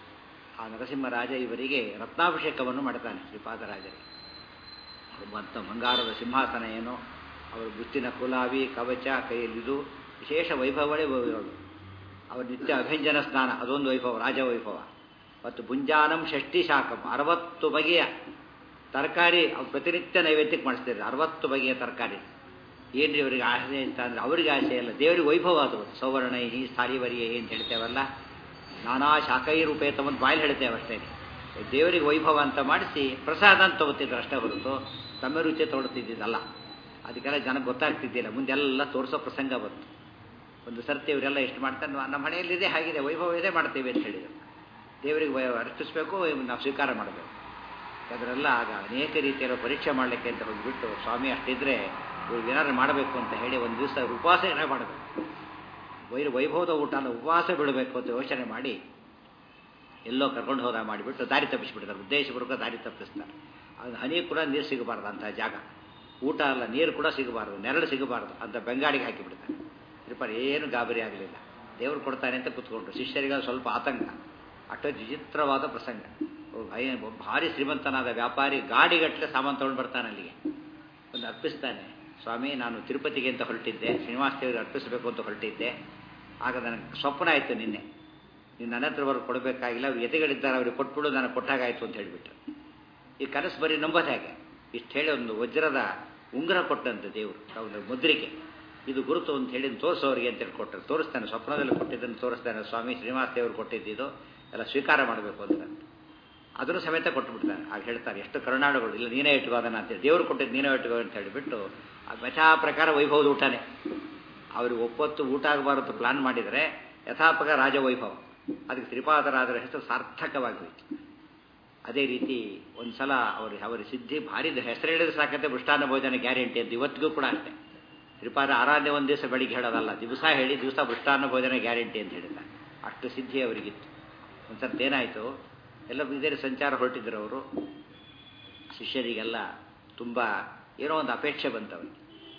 ಆ ನರಸಿಂಹರಾಜ ಇವರಿಗೆ ರತ್ನಾಭಿಷೇಕವನ್ನು ಮಾಡ್ತಾನೆ ಶ್ರೀಪಾದರಾಜರಿಗೆ ಮತ್ತು ಬಂಗಾರದ ಸಿಂಹಾಸನ ಏನೋ ಅವರು ಬುತ್ತಿನ ಕುಲಾವಿ ಕವಚ ಕೈಯಲ್ಲಿದು ವಿಶೇಷ ವೈಭವಗಳೇ ವೈಭವಗಳು ಅವರ ನಿತ್ಯ ಅಭ್ಯಂಜನ ಸ್ನಾನ ಅದೊಂದು ವೈಭವ ರಾಜವೈಭವ ಮತ್ತು ಭುಂಜಾನಂ ಷಷ್ಠಿ ಶಾಖಂ ಅರವತ್ತು ಬಗೆಯ ತರಕಾರಿ ಅವ್ರು ಪ್ರತಿನಿತ್ಯ ನೈವೇದ್ಯಕ್ಕೆ ಮಾಡಿಸ್ತಾರೆ ಅರವತ್ತು ಬಗೆಯ ತರಕಾರಿ ಏನ್ರಿ ಅವರಿಗೆ ಆಸೆ ಅಂತ ಅಂದರೆ ಅವರಿಗೆ ಆಸೆ ಅಲ್ಲ ದೇವರಿಗೆ ವೈಭವ ಅದು ಸೌವರ್ಣೈಹಿ ಸ್ಥಾಲಿವರಿಯಹಿ ಅಂತ ಹೇಳ್ತೇವಲ್ಲ ನಾನಾ ಶಾಖೈ ರೂಪೇತ ಒಂದು ಬಾಯಲ್ಲಿ ಹೇಳ್ತೇವೆ ಅಷ್ಟೇ ದೇವರಿಗೆ ವೈಭವ ಅಂತ ಮಾಡಿಸಿ ಪ್ರಸಾದ ಅಂತ ತಗೋತಿದ್ರು ಅಷ್ಟೇ ಹೊರತು ತಮ್ಮ ರುಚಿ ತೊಗೊಳ್ತಿದ್ದಿದ್ದಲ್ಲ ಅದಕ್ಕೆಲ್ಲ ಜನಕ್ಕೆ ಗೊತ್ತಾಗ್ತಿದ್ದಿಲ್ಲ ಮುಂದೆಲ್ಲ ತೋರಿಸೋ ಪ್ರಸಂಗ ಬಂತು ಒಂದು ಸರ್ತಿ ಇವರೆಲ್ಲ ಎಷ್ಟು ಮಾಡ್ತಾರೆ ನಮ್ಮ ಮನೆಯಲ್ಲಿದೆ ಹಾಗಿದೆ ವೈಭವ ಇದೆ ಮಾಡ್ತೇವೆ ಅಂತ ಹೇಳಿದರು ದೇವರಿಗೆ ವೈ ಅರ್ಪಿಸಬೇಕು ನಾವು ಸ್ವೀಕಾರ ಮಾಡಬೇಕು ಅದರೆಲ್ಲ ಆಗ ಅನೇಕ ರೀತಿಯಲ್ಲಿ ಪರೀಕ್ಷೆ ಮಾಡಲಿಕ್ಕೆ ಅಂತ ಹೋಗಿಬಿಟ್ಟು ಸ್ವಾಮಿ ಅಷ್ಟಿದ್ರೆ ಇವ್ರಿಗೆ ಏನಾದ್ರು ಮಾಡಬೇಕು ಅಂತ ಹೇಳಿ ಒಂದು ದಿವಸ ಉಪವಾಸ ಏನಾರು ಮಾಡಬೇಕು ವೈ ವೈಭವದ ಊಟ ಅಲ್ಲ ಉಪವಾಸ ಬಿಡಬೇಕು ಅಂತ ಯೋಚನೆ ಮಾಡಿ ಎಲ್ಲೋ ಕರ್ಕೊಂಡು ಹೋದ ಮಾಡಿಬಿಟ್ಟು ದಾರಿ ತಪ್ಪಿಸ್ಬಿಡ್ತಾರೆ ಉದ್ದೇಶಪೂರ್ವಕ ದಾರಿ ತಪ್ಪಿಸ್ತಾರೆ ಅದು ಹನಿ ಕೂಡ ನೀರು ಸಿಗಬಾರ್ದು ಅಂಥ ಜಾಗ ಊಟ ಅಲ್ಲ ನೀರು ಕೂಡ ಸಿಗಬಾರ್ದು ನೆರಳು ಸಿಗಬಾರ್ದು ಅಂತ ಬೆಂಗಾಡಿಗೆ ಹಾಕಿಬಿಡ್ತಾರೆ ತ್ರಿಪಾರಿ ಏನು ಗಾಬರಿ ಆಗಲಿಲ್ಲ ದೇವರು ಕೊಡ್ತಾನೆ ಅಂತ ಕೂತ್ಕೊಂಡ್ರು ಶಿಷ್ಯರಿಗೆ ಸ್ವಲ್ಪ ಆತಂಕ ಅಷ್ಟು ವಿಚಿತ್ರವಾದ ಪ್ರಸಂಗ ಭಯ ಭಾರಿ ಶ್ರೀಮಂತನಾದ ವ್ಯಾಪಾರಿ ಗಾಡಿಗಟ್ಟಲೆ ಸಾಮಾನು ತೊಗೊಂಡು ಬರ್ತಾನೆ ಅಲ್ಲಿಗೆ ಒಂದು ಅರ್ಪಿಸ್ತಾನೆ ಸ್ವಾಮಿ ನಾನು ತಿರುಪತಿಗೆ ಅಂತ ಹೊರಟಿದ್ದೆ ಶ್ರೀನಿವಾಸ ದೇವರಿಗೆ ಅರ್ಪಿಸಬೇಕು ಅಂತ ಹೊರಟಿದ್ದೆ ಆಗ ನನಗೆ ಸ್ವಪ್ನ ಆಯಿತು ನಿನ್ನೆ ನೀನು ನನ್ನ ಹತ್ರವರೆಗೆ ಕೊಡಬೇಕಾಗಿಲ್ಲ ಅವ್ರು ಎದೆಗಳಿದ್ದಾರೆ ಅವ್ರಿಗೆ ಕೊಟ್ಬಿಡು ನನಗೆ ಕೊಟ್ಟಾಗಾಯಿತು ಅಂತ ಹೇಳಿಬಿಟ್ಟು ಈ ಕನಸು ಬರೀ ನಂಬೋದು ಹೇಗೆ ಇಷ್ಟು ಹೇಳಿ ಒಂದು ವಜ್ರದ ಉಂಗುರ ಕೊಟ್ಟಂತೆ ದೇವರು ಒಂದು ಮುದ್ರಿಕೆ ಇದು ಗುರುತು ಅಂತ ಹೇಳಿ ತೋರಿಸೋರಿಗೆ ಅಂತ ಹೇಳಿ ಕೊಟ್ಟರು ತೋರಿಸ್ತಾನೆ ಸ್ವಪ್ನದಲ್ಲಿ ಕೊಟ್ಟಿದ್ದನ್ನು ತೋರಿಸ್ತಾನೆ ಸ್ವಾಮಿ ಶ್ರೀನಿವಾಸ ದೇವರು ಕೊಟ್ಟಿದ್ದು ಎಲ್ಲ ಸ್ವೀಕಾರ ಮಾಡಬೇಕು ಅಂತ ಅದನ್ನು ಸಮೇತ ಕೊಟ್ಟುಬಿಡ್ತಾನೆ ಆಗ ಹೇಳ್ತಾರೆ ಎಷ್ಟು ಕರುನಾಡುಗಳು ಇಲ್ಲ ನೀನೇ ಇಟ್ಕೋ ಅದನ್ನ ಅಂತೇಳಿ ದೇವರು ಕೊಟ್ಟಿದ್ದು ನೀನೇ ಇಟ್ಕೋ ಅಂತ ಹೇಳಿಬಿಟ್ಟು ಆ ಯಥಾ ಪ್ರಕಾರ ವೈಭವದ ಊಟನೇ ಅವ್ರಿಗೆ ಒಪ್ಪತ್ತು ಊಟ ಆಗಬಾರದು ಪ್ಲಾನ್ ಮಾಡಿದರೆ ಯಥಾಪಕ ರಾಜವೈಭವ ಅದಕ್ಕೆ ಶ್ರೀಪಾದರಾಜರ ಹೆಸರು ಸಾರ್ಥಕವಾಗಿ ಹೋಯಿತು ಅದೇ ರೀತಿ ಒಂದು ಸಲ ಅವರು ಅವರ ಸಿದ್ಧಿ ಭಾರಿ ಹೆಸರು ಹೇಳಿದ್ರೆ ಸಾಕತ್ತೆ ಮೃಷ್ಟಾನ್ನ ಭೋಜನ ಗ್ಯಾರಂಟಿ ಅಂತ ಇವತ್ತಿಗೂ ಕೂಡ ಅಷ್ಟೇ ಶ್ರೀಪಾದ ಆರಾಧನೆ ಒಂದು ದಿವಸ ಬೆಳಿಗ್ಗೆ ಹೇಳೋದಲ್ಲ ದಿವಸ ಹೇಳಿ ದಿವಸ ಮೃಷ್ಟಾನ್ನ ಭೋಜನ ಗ್ಯಾರಂಟಿ ಅಂತ ಹೇಳಿದ ಅಷ್ಟು ಸಿದ್ಧಿ ಅವರಿಗಿತ್ತು ಒಂದ್ಸರ್ತಿ ಏನಾಯಿತು ಎಲ್ಲ ಇದೇ ಸಂಚಾರ ಹೊರಟಿದ್ರು ಅವರು ಶಿಷ್ಯರಿಗೆಲ್ಲ ತುಂಬ ಏನೋ ಒಂದು ಅಪೇಕ್ಷೆ ಬಂತವರಿಗೆ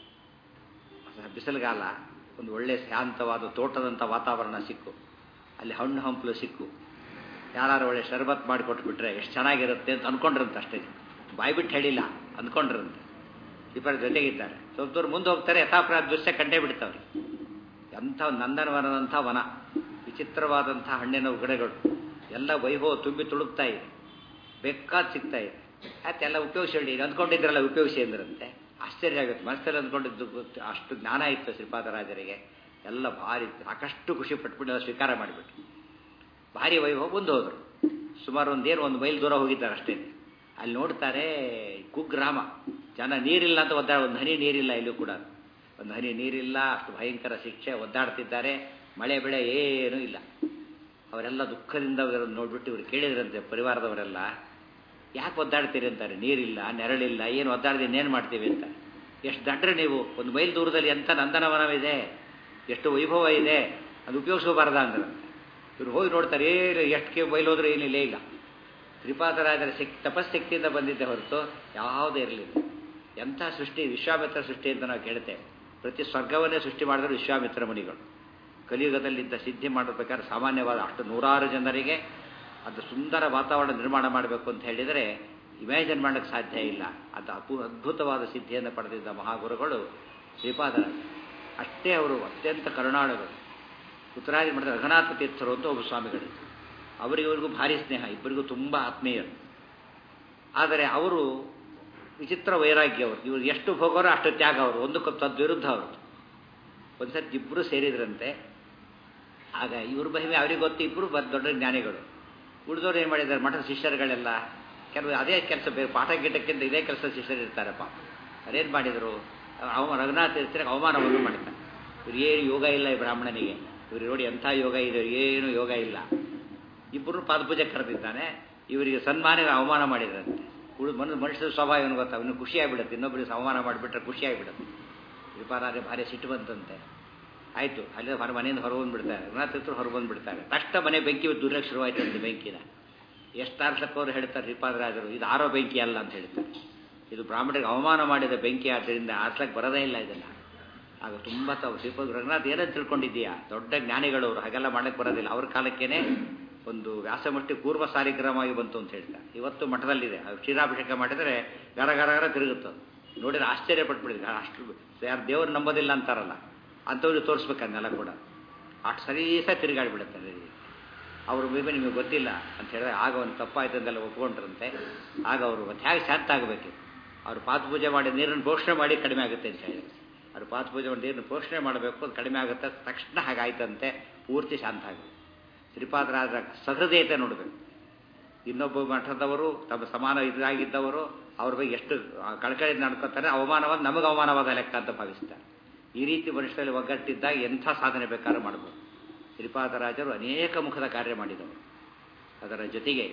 ಬಿಸಿಲುಗಾಲ ಒಂದು ಒಳ್ಳೆ ಶಾಂತವಾದ ತೋಟದಂಥ ವಾತಾವರಣ ಸಿಕ್ಕು ಅಲ್ಲಿ ಹಣ್ಣು ಹಂಪಲು ಸಿಕ್ಕು ಯಾರು ಒಳ್ಳೆ ಶರ್ಬತ್ ಮಾಡಿಕೊಟ್ಬಿಟ್ರೆ ಎಷ್ಟು ಚೆನ್ನಾಗಿರುತ್ತೆ ಅಂತ ಅಂದ್ಕೊಂಡ್ರಂತೆ ಅಷ್ಟೇ ಬಾಯಿ ಬಿಟ್ಟು ಹೇಳಿಲ್ಲ ಅಂದ್ಕೊಂಡ್ರಂತೆ ಇಬ್ಬರ ಜೊತೆಗಿದ್ದಾರೆ ಸ್ವಲ್ಪ ದೂರ ಮುಂದೆ ಹೋಗ್ತಾರೆ ಯಥಾಪ್ರಾಯ ದೃಶ್ಯ ಕಂಡೇ ಬಿಡ್ತಾವ್ರಿ ಎಂಥ ನಂದನವನದಂಥ ವನ ವಿಚಿತ್ರವಾದಂಥ ಹಣ್ಣಿನ ಗಿಡಗಳು ಎಲ್ಲ ವೈಭವ ತುಂಬಿ ತುಳುಕ್ತಾ ಇದೆ ಬೇಕಾದ ಸಿಗ್ತಾ ಇದೆ ಆಯ್ತು ಎಲ್ಲ ಉಪಯೋಗಿಸಿ ಹೇಳಿ ಅಂದ್ಕೊಂಡಿದ್ರಲ್ಲ ಉಪಯೋಗಿಸಿ ಅಂದ್ರಂತೆ ಆಶ್ಚರ್ಯ ಆಗುತ್ತೆ ಮನಸ್ಸಲ್ಲಿ ಅಂದ್ಕೊಂಡಿದ್ದು ಗೊತ್ತು ಅಷ್ಟು ಜ್ಞಾನ ಇತ್ತು ಶ್ರೀಪಾದರಾಜರಿಗೆ ಎಲ್ಲ ಭಾರಿ ಸಾಕಷ್ಟು ಖುಷಿ ಪಟ್ಬಿಟ್ಟು ಸ್ವೀಕಾರ ಮಾಡಿಬಿಟ್ಟು ಭಾರಿ ವೈಭವ ಮುಂದೆ ಹೋದರು ಸುಮಾರು ಒಂದೇನು ಒಂದು ಮೈಲ್ ದೂರ ಹೋಗಿದ್ದಾರೆ ಅಷ್ಟೇ ಅಲ್ಲಿ ನೋಡ್ತಾರೆ ಕುಗ್ರಾಮ ಜನ ನೀರಿಲ್ಲ ಅಂತ ಒದ್ದಾಡ ಒಂದು ಹನಿ ನೀರಿಲ್ಲ ಇಲ್ಲೂ ಕೂಡ ಒಂದು ಹನಿ ನೀರಿಲ್ಲ ಅಷ್ಟು ಭಯಂಕರ ಶಿಕ್ಷೆ ಒದ್ದಾಡ್ತಿದ್ದಾರೆ ಮಳೆ ಬೆಳೆ ಏನೂ ಇಲ್ಲ ಅವರೆಲ್ಲ ದುಃಖದಿಂದ ನೋಡ್ಬಿಟ್ಟು ಇವರು ಕೇಳಿದ್ರಂತೆ ಪರಿವಾರದವರೆಲ್ಲ ಯಾಕೆ ಒದ್ದಾಡ್ತೀರಿ ಅಂತಾರೆ ನೀರಿಲ್ಲ ನೆರಳಿಲ್ಲ ಏನು ಒದ್ದಾಡದೆ ಇನ್ನೇನು ಮಾಡ್ತೀವಿ ಅಂತ ಎಷ್ಟು ದಡ್ರೆ ನೀವು ಒಂದು ಮೈಲ್ ದೂರದಲ್ಲಿ ಎಂಥ ನಂದನವನವಿದೆ ಎಷ್ಟು ವೈಭವ ಇದೆ ಅದು ಉಪಯೋಗಿಸಬಾರ್ದ ಅಂದ್ರಂತೆ ಇವ್ರು ಹೋಗಿ ನೋಡ್ತಾರೆ ಏನು ಎಷ್ಟು ಮೈಲ್ ಹೋದ್ರೂ ಏನಿಲ್ಲ ಇಲ್ಲ ತ್ರಿಪಾದರಾಜರ ಶಕ್ತಿ ತಪಸ್ಸಕ್ತಿಯಿಂದ ಬಂದಿದ್ದೆ ಹೊರತು ಯಾವುದೇ ಇರಲಿಲ್ಲ ಎಂಥ ಸೃಷ್ಟಿ ವಿಶ್ವಾಮಿತ್ರ ಸೃಷ್ಟಿ ಅಂತ ನಾವು ಕೇಳ್ತೇವೆ ಪ್ರತಿ ಸ್ವರ್ಗವನ್ನೇ ಸೃಷ್ಟಿ ಮಾಡಿದ್ರು ವಿಶ್ವಾಮಿತ್ರ ಮುನಿಗಳು ಕಲಿಯುಗದಲ್ಲಿದ್ದ ಸಿದ್ಧಿ ಮಾಡಬೇಕಾದ್ರೆ ಸಾಮಾನ್ಯವಾದ ಅಷ್ಟು ನೂರಾರು ಜನರಿಗೆ ಅದು ಸುಂದರ ವಾತಾವರಣ ನಿರ್ಮಾಣ ಮಾಡಬೇಕು ಅಂತ ಹೇಳಿದರೆ ಇಮ್ಯಾಜಿನ್ ಮಾಡೋಕ್ಕೆ ಸಾಧ್ಯ ಇಲ್ಲ ಅದು ಅಪು ಅದ್ಭುತವಾದ ಸಿದ್ಧಿಯನ್ನು ಪಡೆದಿದ್ದ ಮಹಾಗುರುಗಳು ಶ್ರೀಪಾದರಾಜ ಅಷ್ಟೇ ಅವರು ಅತ್ಯಂತ ಕರುಣಾಳುಗಳು ಉತ್ತರಾದಿ ಮಠದ ರಘುನಾಥ ತೀರ್ಥರು ಅಂತ ಒಬ್ಬ ಸ್ವಾಮಿಗಳಿದ್ರು ಅವರಿವರಿಗೂ ಭಾರಿ ಸ್ನೇಹ ಇಬ್ಬರಿಗೂ ತುಂಬ ಆತ್ಮೀಯರು ಆದರೆ ಅವರು ವಿಚಿತ್ರ ವೈರಾಗ್ಯ ಅವರು ಇವರು ಎಷ್ಟು ಹೋಗೋರೋ ಅಷ್ಟು ತ್ಯಾಗ ಅವರು ಒಂದಕ್ಕೆ ತದ್ವಿರುದ್ಧ ಅವರು ಒಂದ್ಸತಿ ಇಬ್ಬರು ಸೇರಿದ್ರಂತೆ ಆಗ ಇವ್ರ ಮಹಿಮೆ ಅವ್ರಿಗೆ ಗೊತ್ತು ಇಬ್ಬರು ದೊಡ್ಡ ಜ್ಞಾನಿಗಳು ಉಳಿದವ್ರು ಏನು ಮಾಡಿದ್ದಾರೆ ಮಠದ ಶಿಷ್ಯರುಗಳೆಲ್ಲ ಕೆಲವು ಅದೇ ಕೆಲಸ ಬೇರೆ ಪಾಠ ಗೀಟಕ್ಕಿಂತ ಇದೇ ಕೆಲಸ ಶಿಷ್ಯರು ಇರ್ತಾರಪ್ಪ ಅದೇನು ಮಾಡಿದರು ಅವಮಾನ ರಘುನಾಥ ಇರ್ತಾರೆ ಅವಮಾನವನ್ನು ಮಾಡಿದ್ದಾರೆ ಇವ್ರು ಏನು ಯೋಗ ಇಲ್ಲ ಈ ಬ್ರಾಹ್ಮಣನಿಗೆ ಇವ್ರು ನೋಡಿ ಎಂಥ ಯೋಗ ಇದೆ ಏನು ಯೋಗ ಇಲ್ಲ ಇಬ್ಬರು ಪಾದಪೂಜೆ ಕರೆದಿದ್ದಾನೆ ಇವರಿಗೆ ಸನ್ಮಾನ ಅವಮಾನ ಮಾಡಿದ್ರಂತೆ ಉಳಿದು ಮನು ಮನುಷ್ಯರ ಸ್ವಭಾವ ಏನು ಗೊತ್ತಾ ಅವನು ಖುಷಿಯಾಗಿಬಿಡುತ್ತೆ ಇನ್ನೊಬ್ಬರಿಗೆ ಅವಮಾನ ಮಾಡಿಬಿಟ್ರೆ ಖುಷಿಯಾಗಿಬಿಡುತ್ತೆ ವಿಪಾರಾದ್ರೆ ಭಾರಿ ಸಿಟ್ಟು ಬಂತಂತೆ ಆಯಿತು ಅಲ್ಲೇ ಹೊರ ಮನೆಯಿಂದ ಹೊರ ಬಂದುಬಿಡ್ತಾರೆ ರಘುನಾಥ ಹತ್ರ ಹೊರ ಬಂದುಬಿಡ್ತಾರೆ ತಕ್ಷಣ ಮನೆ ಬೆಂಕಿ ದುರ್ಲಕ್ಷ ಶುರುವಾಯ್ತು ಅಂತ ಬೆಂಕಿನ ಎಷ್ಟು ಆರ್ಸಕ್ಕವ್ರು ಹೇಳ್ತಾರೆ ಶ್ರೀಪಾದರಾಜರು ಇದು ಆರೋ ಬೆಂಕಿ ಅಲ್ಲ ಅಂತ ಹೇಳ್ತಾರೆ ಇದು ಬ್ರಾಹ್ಮಣರಿಗೆ ಅವಮಾನ ಮಾಡಿದ ಬೆಂಕಿ ಆದ್ದರಿಂದ ಆರ್ಸಕ್ಕೆ ಬರೋದೇ ಇಲ್ಲ ಇದನ್ನು ಆಗ ತುಂಬ ತಾವು ಶ್ರೀಪಾದ ರಘುನಾಥ್ ಏನಂತ ತಿಳ್ಕೊಂಡಿದ್ದೀಯಾ ದೊಡ್ಡ ಜ್ಞಾನಿಗಳವರು ಹಾಗೆಲ್ಲ ಮಾಡಕ್ಕೆ ಬರೋದಿಲ್ಲ ಅವ್ರ ಕಾಲಕ್ಕೇನೆ ಒಂದು ವ್ಯಾಸಮಟ್ಟಿ ಪೂರ್ವ ಸಾರಿಗ್ರಾಮವಾಗಿ ಬಂತು ಅಂತ ಹೇಳ್ತಾರೆ ಇವತ್ತು ಮಠದಲ್ಲಿದೆ ಕ್ಷೀರಾಭಿಷೇಕ ಮಾಡಿದರೆ ಗರ ಗರ ಗರ ತಿರುಗುತ್ತದೆ ನೋಡಿದ್ರೆ ಆಶ್ಚರ್ಯ ಪಟ್ಬಿಟ್ಟಿದೆ ಅಷ್ಟು ಯಾರು ದೇವರು ನಂಬೋದಿಲ್ಲ ಅಂತಾರಲ್ಲ ಅಂಥವ್ರಿಗೆ ತೋರಿಸ್ಬೇಕನ್ನೆಲ್ಲ ಕೂಡ ಅಷ್ಟು ಸರೀಸ ತಿರುಗಾಡಿಬಿಡುತ್ತೆ ಅವರು ಮೇಬಿ ನಿಮಗೆ ಗೊತ್ತಿಲ್ಲ ಅಂತ ಹೇಳಿದ್ರೆ ಆಗ ಒಂದು ತಪ್ಪಾಯ್ತು ಅಂತೆಲ್ಲ ಒಪ್ಕೊಂಡ್ರಂತೆ ಆಗ ಅವರು ಮತ್ತೆ ಹೇಗೆ ಶಾಂತ ಆಗಬೇಕು ಅವರು ಪಾದಪೂಜೆ ಮಾಡಿ ನೀರನ್ನು ಪೋಷಣೆ ಮಾಡಿ ಕಡಿಮೆ ಆಗುತ್ತೆ ಅಂತ ಹೇಳಿ ಅವರು ಪಾದಪೂಜೆ ಮಾಡಿ ನೀರನ್ನು ಪೋಷಣೆ ಮಾಡಬೇಕು ಅದು ಕಡಿಮೆ ಆಗುತ್ತೆ ತಕ್ಷಣ ಹಾಗಾಯ್ತಂತೆ ಪೂರ್ತಿ ಶಾಂತ ಆಗುತ್ತೆ ಶ್ರೀಪಾದರಾಜರ ಸಹೃದಯತೆ ನೋಡಬೇಕು ಇನ್ನೊಬ್ಬ ಮಠದವರು ತಮ್ಮ ಸಮಾನ ಇದಾಗಿದ್ದವರು ಅವ್ರ ಬಗ್ಗೆ ಎಷ್ಟು ಕಳಕಳಿ ನಡ್ಕೋತಾರೆ ಅವಮಾನವಾದ ನಮಗೆ ಅವಮಾನವಾದ ಲೆಕ್ಕ ಅಂತ ಭಾವಿಸ್ತಾರೆ ಈ ರೀತಿ ಮನುಷ್ಯರಲ್ಲಿ ಒಗ್ಗಟ್ಟಿದ್ದಾಗ ಎಂಥ ಸಾಧನೆ ಬೇಕಾದ್ರೂ ಮಾಡ್ಬೋದು ಶ್ರೀಪಾದರಾಜರು ಅನೇಕ ಮುಖದ ಕಾರ್ಯ ಮಾಡಿದವರು ಅದರ ಜೊತೆಗೆ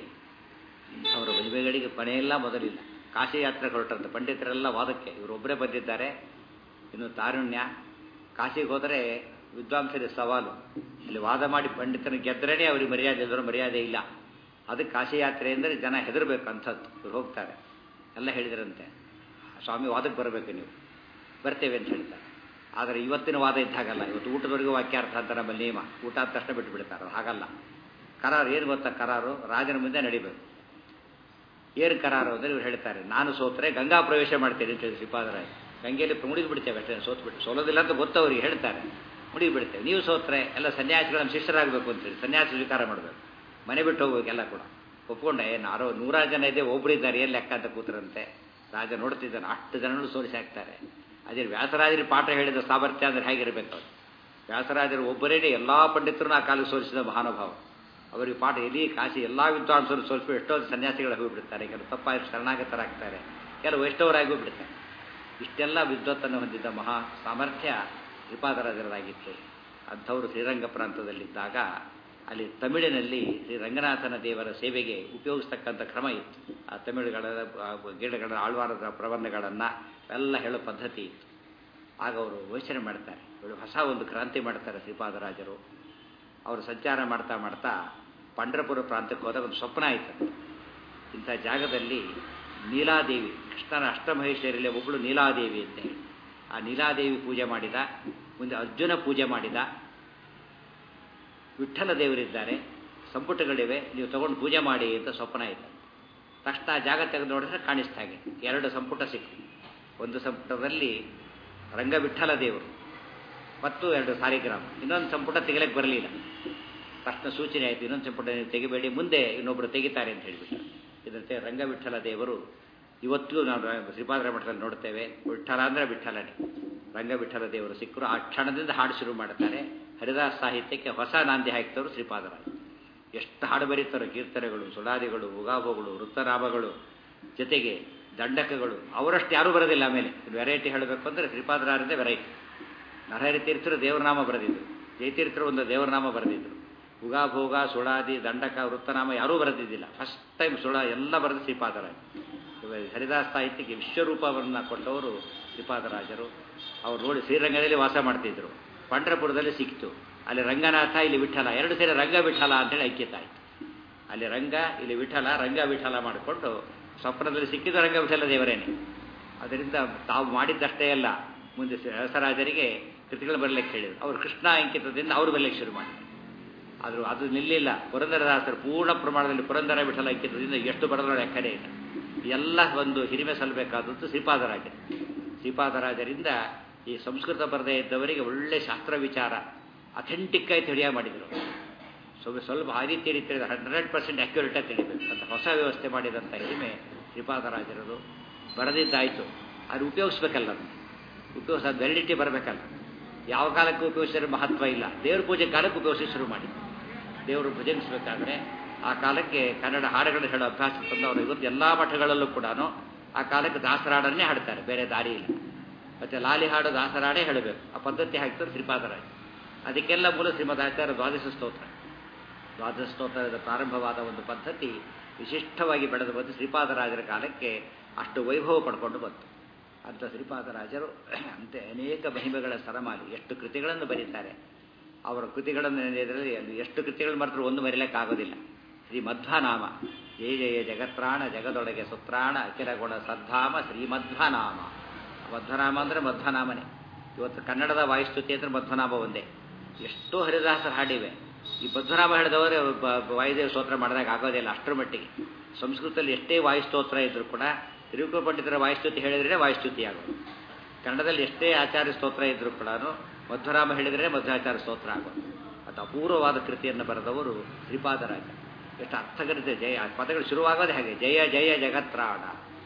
ಅವರ ಮದುವೆಗಳಿಗೆ ಕೊನೆಯೆಲ್ಲ ಮೊದಲಿಲ್ಲ ಕಾಶಿ ಯಾತ್ರೆ ಹೊರಟಂತ ಪಂಡಿತರೆಲ್ಲ ವಾದಕ್ಕೆ ಇವರೊಬ್ಬರೇ ಬಂದಿದ್ದಾರೆ ಇನ್ನು ತಾರುಣ್ಯ ಕಾಶಿಗೆ ಹೋದರೆ ವಿದ್ವಾಂಸರಿಗೆ ಸವಾಲು ಅಲ್ಲಿ ವಾದ ಮಾಡಿ ಪಂಡಿತನ ಗೆದ್ದರೇ ಅವ್ರಿಗೆ ಮರ್ಯಾದೆ ಇಲ್ಲದ್ರು ಮರ್ಯಾದೆ ಇಲ್ಲ ಅದಕ್ಕೆ ಕಾಶಿ ಯಾತ್ರೆ ಅಂದರೆ ಜನ ಹೆದರಬೇಕು ಅಂಥದ್ದು ಇವ್ರು ಹೋಗ್ತಾರೆ ಎಲ್ಲ ಹೇಳಿದ್ರಂತೆ ಸ್ವಾಮಿ ವಾದಕ್ಕೆ ಬರಬೇಕು ನೀವು ಬರ್ತೇವೆ ಅಂತ ಹೇಳ್ತಾರೆ ಆದರೆ ಇವತ್ತಿನ ವಾದ ಇದ್ದಾಗಲ್ಲ ಇವತ್ತು ಊಟದವರೆಗೂ ವಾಕ್ಯಾರ್ಥ ಅಂತ ನಮ್ಮಲ್ಲಿ ನಿಯಮ ಊಟ ಆದ ತಕ್ಷಣ ಬಿಟ್ಟು ಬಿಡ್ತಾರೆ ಹಾಗಲ್ಲ ಕರಾರು ಏನು ಗೊತ್ತಾ ಕರಾರು ರಾಜನ ಮುಂದೆ ನಡಿಬೇಕು ಏನು ಕರಾರು ಅಂದರೆ ಇವ್ರು ಹೇಳ್ತಾರೆ ನಾನು ಸೋತ್ರೆ ಗಂಗಾ ಪ್ರವೇಶ ಮಾಡ್ತೇನೆ ಅಂತ ಹೇಳಿ ಶ್ರೀಪಾದರಾಯ ಗಂಗೆಯಲ್ಲಿ ಮುಡಿದು ಬಿಡ್ತೇವೆ ಅಷ್ಟೇ ಸೋತ್ಬಿಟ್ಟು ಸೋಲೋದಿಲ್ಲ ಅಂತ ಗೊತ್ತವ್ರಿಗೆ ಹೇಳ್ತಾರೆ ಮುಡಿದು ಬಿಡ್ತೇವೆ ನೀವು ಸೋತ್ರೆ ಎಲ್ಲ ಸನ್ಯಾಸಿಗಳು ನಮ್ಮ ಶಿಷ್ಯರಾಗಬೇಕು ಅಂತೇಳಿ ಸನ್ಯಾಸಿ ಸ್ವೀಕಾರ ಮಾಡಬೇಕು ಮನೆ ಬಿಟ್ಟು ಹೋಗ್ಬೇಕು ಎಲ್ಲ ಕೂಡ ಒಪ್ಕೊಂಡೆ ನಾರೋ ನೂರಾರು ಜನ ಇದೆ ಒಬ್ಬರಿದ್ದಾರೆ ಏನು ಲೆಕ್ಕ ಅಂತ ಕೂತರಂತೆ ರಾಜ ನೋಡ್ತಿದ್ದಾನೆ ಅಷ್ಟು ಜನರು ಸೋಲಿಸಿ ಹಾಕ್ತಾರೆ ಅದೇ ವ್ಯಾಸರಾಜರ ಪಾಠ ಹೇಳಿದ ಸಾಮರ್ಥ್ಯ ಅಂದರೆ ಹೇಗಿರಬೇಕು ಅವರು ವ್ಯಾಸರಾಜರು ಒಬ್ಬರೇ ಎಲ್ಲ ಪಂಡಿತರನ್ನು ಆ ಕಾಲಕ್ಕೆ ಸೋಲಿಸಿದ ಮಹಾನುಭಾವ ಅವರಿಗೆ ಪಾಠ ಎಲ್ಲಿ ಕಾಶಿ ಎಲ್ಲ ವಿದ್ವಾಂಸರು ಸೋಲಿಸಿ ಎಷ್ಟೋ ಸನ್ಯಾಸಿಗಳು ಹೋಗಿಬಿಡ್ತಾರೆ ಕೆಲವು ತಪ್ಪಾಗಿ ಶರಣಾಗತರಾಗ್ತಾರೆ ಕೆಲವು ಎಷ್ಟವರಾಗಿ ಹೋಗ್ಬಿಡ್ತಾರೆ ಇಷ್ಟೆಲ್ಲ ವಿದ್ವತ್ತನ್ನು ಹೊಂದಿದ್ದ ಮಹಾ ಸಾಮರ್ಥ್ಯ ಶ್ರೀಪಾದರಾಜರದಾಗಿತ್ತು ಅಂಥವರು ಶ್ರೀರಂಗ ಪ್ರಾಂತದಲ್ಲಿದ್ದಾಗ ಅಲ್ಲಿ ತಮಿಳಿನಲ್ಲಿ ಶ್ರೀ ರಂಗನಾಥನ ದೇವರ ಸೇವೆಗೆ ಉಪಯೋಗಿಸ್ತಕ್ಕಂಥ ಕ್ರಮ ಇತ್ತು ಆ ತಮಿಳುಗಳ ಗಿಡಗಳ ಆಳ್ವಾರದ ಪ್ರಬಂಧಗಳನ್ನು ಎಲ್ಲ ಹೇಳೋ ಪದ್ಧತಿ ಇತ್ತು ಆಗ ಅವರು ಯೋಚನೆ ಮಾಡ್ತಾರೆ ಇವರು ಹೊಸ ಒಂದು ಕ್ರಾಂತಿ ಮಾಡ್ತಾರೆ ಶ್ರೀಪಾದರಾಜರು ಅವರು ಸಂಚಾರ ಮಾಡ್ತಾ ಮಾಡ್ತಾ ಪಂಡ್ರಪುರ ಪ್ರಾಂತಕ್ಕೆ ಹೋದಾಗ ಒಂದು ಸ್ವಪ್ನ ಆಯ್ತು ಇಂಥ ಜಾಗದಲ್ಲಿ ನೀಲಾದೇವಿ ಕೃಷ್ಣನ ಅಷ್ಟಮಹೇಶ್ವರಿಯಲ್ಲಿ ಒಬ್ಬಳು ನೀಲಾದೇವಿ ಅಂತ ಹೇಳಿ ಆ ನೀಲಾದೇವಿ ಪೂಜೆ ಮಾಡಿದ ಮುಂದೆ ಅರ್ಜುನ ಪೂಜೆ ಮಾಡಿದ ವಿಠ್ಠಲ ದೇವರಿದ್ದಾರೆ ಸಂಪುಟಗಳಿವೆ ನೀವು ತಗೊಂಡು ಪೂಜೆ ಮಾಡಿ ಅಂತ ಸ್ವಪ್ನ ಆಯ್ತು ತಕ್ಷಣ ಆ ಜಾಗ ತೆಗೆದು ನೋಡಿದ್ರೆ ಕಾಣಿಸ್ತಾ ಇದೆ ಎರಡು ಸಂಪುಟ ಸಿಕ್ಕು ಒಂದು ಸಂಪುಟದಲ್ಲಿ ರಂಗವಿಠಲ ದೇವರು ಮತ್ತು ಎರಡು ಸಾರಿಗ್ರಾಮ ಇನ್ನೊಂದು ಸಂಪುಟ ತೆಗಿಲಕ್ಕೆ ಬರಲಿಲ್ಲ ತಕ್ಷಣ ಸೂಚನೆ ಆಯಿತು ಇನ್ನೊಂದು ಸಂಪುಟ ನೀವು ತೆಗಿಬೇಡಿ ಮುಂದೆ ಇನ್ನೊಬ್ಬರು ತೆಗಿತಾರೆ ಅಂತ ಹೇಳಿಬಿಟ್ಟು ಇದರಂತೆ ರಂಗವಿಠಲ ದೇವರು ಇವತ್ತಿಗೂ ನಾವು ಶ್ರೀಪಾದರ ಮಠದಲ್ಲಿ ನೋಡ್ತೇವೆ ವಿಠಲ ಅಂದರೆ ವಿಠಲನೇ ರಂಗವಿಠಲ ದೇವರು ಸಿಕ್ಕರು ಆ ಕ್ಷಣದಿಂದ ಹಾಡು ಶುರು ಮಾಡ್ತಾರೆ ಹರಿದಾಸ ಸಾಹಿತ್ಯಕ್ಕೆ ಹೊಸ ನಾಂದಿ ಹಾಕ್ತವರು ಶ್ರೀಪಾದರಾಜ ಎಷ್ಟು ಹಾಡು ಬರೀತಾರೋ ಕೀರ್ತನೆಗಳು ಸುಳಾದಿಗಳು ಉಗಾಭಗಳು ವೃತ್ತರಾಮಗಳು ಜೊತೆಗೆ ದಂಡಕಗಳು ಅವರಷ್ಟು ಯಾರೂ ಬರೋದಿಲ್ಲ ಆಮೇಲೆ ವೆರೈಟಿ ಹೇಳಬೇಕು ಅಂದರೆ ಶ್ರೀಪಾದರಾಜದೇ ವೆರೈಟಿ ನರಹರಿ ತೀರ್ಥರು ದೇವರನಾಮ ಬರೆದಿದ್ರು ಜಯತೀರ್ಥರು ಒಂದು ದೇವರನಾಮ ಬರೆದಿದ್ರು ಉಗಾಭೋಗ ಸುಳಾದಿ ದಂಡಕ ವೃತ್ತನಾಮ ಯಾರೂ ಬರೆದಿದ್ದಿಲ್ಲ ಫಸ್ಟ್ ಟೈಮ್ ಸುಳ ಎಲ್ಲ ಬರೆದು ಶ್ರೀಪಾದರಾಜ ಹರಿದಾಸ ಸಾಹಿತ್ಯಕ್ಕೆ ವಿಶ್ವರೂಪವನ್ನು ಕೊಟ್ಟವರು ಶ್ರೀಪಾದರಾಜರು ಅವ್ರು ನೋಡಿ ಶ್ರೀರಂಗದಲ್ಲಿ ವಾಸ ಮಾಡ್ತಿದ್ರು ಪಂಡ್ರಪುರದಲ್ಲಿ ಸಿಕ್ತು ಅಲ್ಲಿ ರಂಗನಾಥ ಇಲ್ಲಿ ವಿಠಲ ಎರಡು ಸೇರಿ ರಂಗ ವಿಠಲ ಅಂತೇಳಿ ಐಕ್ಯತಾಯಿತು ಅಲ್ಲಿ ರಂಗ ಇಲ್ಲಿ ವಿಠಲ ರಂಗ ವಿಠಲ ಮಾಡಿಕೊಂಡು ಸ್ವಪ್ನದಲ್ಲಿ ಸಿಕ್ಕಿದ ರಂಗ ವಿಠಲ ದೇವರೇನೆ ಅದರಿಂದ ತಾವು ಮಾಡಿದ್ದಷ್ಟೇ ಅಲ್ಲ ಮುಂದೆ ರಸರಾಜರಿಗೆ ಕೃತಿಗಳು ಬರಲಿಕ್ಕೆ ಹೇಳಿದರು ಅವರು ಕೃಷ್ಣ ಅಂಕಿತದಿಂದ ಅವರು ಬರಲಿಕ್ಕೆ ಶುರು ಮಾಡಿದರು ಆದರೂ ಅದು ನಿಲ್ಲಿಲ್ಲ ಪುರಂದರದಾಸರು ಪೂರ್ಣ ಪ್ರಮಾಣದಲ್ಲಿ ಪುರಂದರ ವಿಠಲ ಅಂಕಿತದಿಂದ ಎಷ್ಟು ಬರೆದೋ ಲೆಕ್ಕನೇ ಇಲ್ಲ ಎಲ್ಲ ಒಂದು ಹಿರಿಮೆ ಸಲ್ಲಬೇಕಾದದ್ದು ಶ್ರೀಪಾದರಾಜರು ಶ್ರೀಪಾದರಾಜರಿಂದ ಈ ಸಂಸ್ಕೃತ ಬರದೇ ಇದ್ದವರಿಗೆ ಒಳ್ಳೆ ಶಾಸ್ತ್ರ ವಿಚಾರ ಅಥೆಂಟಿಕ್ ಆಗಿ ತಿಳಿಯ ಮಾಡಿದರು ಸ್ವಲ್ಪ ಸ್ವಲ್ಪ ಆ ರೀತಿ ರೀತಿ ಹಂಡ್ರೆಡ್ ಪರ್ಸೆಂಟ್ ಅಕ್ಯುರೇಟಾಗಿ ತಿಳಿಬೇಕು ಅಂತ ಹೊಸ ವ್ಯವಸ್ಥೆ ಮಾಡಿದಂಥ ಹಿರಿಮೆ ಶ್ರೀಪಾದರಾಜರದು ಬರೆದಿದ್ದಾಯಿತು ಅದು ಉಪಯೋಗಿಸ್ಬೇಕಲ್ಲ ಉಪಯೋಗಿಸ ಅದು ವೆಲಿಡಿಟಿ ಬರಬೇಕಲ್ಲ ಯಾವ ಕಾಲಕ್ಕೆ ಉಪಯೋಗಿಸಿದ್ರೆ ಮಹತ್ವ ಇಲ್ಲ ದೇವ್ರ ಪೂಜೆ ಕಾಲಕ್ಕೆ ಉಪಯೋಗಿಸಿ ಶುರು ಮಾಡಿ ದೇವರು ಭುಜನಿಸಬೇಕಾದ್ರೆ ಆ ಕಾಲಕ್ಕೆ ಕನ್ನಡ ಹಾಡುಗಳನ್ನು ಹೇಳೋ ಅಭ್ಯಾಸ ತಂದವರು ಇವತ್ತು ಎಲ್ಲ ಮಠಗಳಲ್ಲೂ ಕೂಡ ಆ ಕಾಲಕ್ಕೆ ದಾಸರಾಡನ್ನೇ ಹಾಡ್ತಾರೆ ಬೇರೆ ದಾರಿ ಇಲ್ಲ ಮತ್ತು ಲಾಲಿ ಹಾಡು ದಾಸರಾಡೇ ಹೇಳಬೇಕು ಆ ಪದ್ಧತಿ ಹಾಕ್ತಾರೆ ಶ್ರೀಪಾದರಾಜ ಅದಕ್ಕೆಲ್ಲ ಮೂಲ ಶ್ರೀಮದ್ ಆಚಾರ್ಯ ದ್ವಾದಶ ಸ್ತೋತ್ರ ದ್ವಾದಶ ಸ್ತೋತ್ರದ ಪ್ರಾರಂಭವಾದ ಒಂದು ಪದ್ಧತಿ ವಿಶಿಷ್ಟವಾಗಿ ಬೆಳೆದು ಬಂದು ಶ್ರೀಪಾದರಾಜರ ಕಾಲಕ್ಕೆ ಅಷ್ಟು ವೈಭವ ಪಡ್ಕೊಂಡು ಬಂತು ಅಂತ ಶ್ರೀಪಾದರಾಜರು ಅಂತೆ ಅನೇಕ ಮಹಿಮೆಗಳ ಸರಮಾಲಿ ಎಷ್ಟು ಕೃತಿಗಳನ್ನು ಬರೀತಾರೆ ಅವರ ಕೃತಿಗಳನ್ನು ಇದರಲ್ಲಿ ಎಷ್ಟು ಕೃತಿಗಳು ಮರೆತರೂ ಒಂದು ಮರಿಲಿಕ್ಕಾಗೋದಿಲ್ಲ ಶ್ರೀ ಮಧ್ವನಾಮ ಜಯ ಜಯ ಜಗತ್ರಾಣ ಜಗದೊಳಗೆ ಸುತ್ರಾಣ ಅಖಿಲ ಗುಣ ಸದ್ಧಾಮ ಶ್ರೀಮಧ್ವನಾಮ ಮಧ್ವನಾಮ ಅಂದರೆ ಮಧ್ವನಾಮನೇ ಇವತ್ತು ಕನ್ನಡದ ವಾಯುಸ್ತುತಿ ಅಂದರೆ ಮಧ್ವನಾಮ ಒಂದೇ ಎಷ್ಟೋ ಹರಿದಾಸರು ಹಾಡಿವೆ ಈ ಮಧ್ವನಾಮ ಹೇಳಿದವರು ವಾಯುದೇವ ಸ್ತೋತ್ರ ಮಾಡಿದಾಗ ಆಗೋದಿಲ್ಲ ಅಷ್ಟರ ಮಟ್ಟಿಗೆ ಸಂಸ್ಕೃತದಲ್ಲಿ ಎಷ್ಟೇ ವಾಯುಸ್ತೋತ್ರ ಇದ್ರೂ ಕೂಡ ತಿರುಕು ಪಂಡಿತರ ವಾಯುಸ್ತುತಿ ಹೇಳಿದ್ರೆ ವಾಯುಸ್ತುತಿ ಆಗೋದು ಕನ್ನಡದಲ್ಲಿ ಎಷ್ಟೇ ಆಚಾರ್ಯ ಸ್ತೋತ್ರ ಇದ್ರೂ ಕೂಡ ಮಧ್ವರಾಮ ಹೇಳಿದರೆ ಮಧ್ವಾಚಾರ್ಯ ಸ್ತೋತ್ರ ಆಗೋದು ಅದು ಅಪೂರ್ವವಾದ ಕೃತಿಯನ್ನು ಬರೆದವರು ಶ್ರೀಪಾದರಾಜ ಎಷ್ಟು ಅರ್ಥಗರಿತ ಜಯ ಪದಗಳು ಶುರುವಾಗೋದೇ ಹಾಗೆ ಜಯ ಜಯ ಜಗತ್ರಾಣ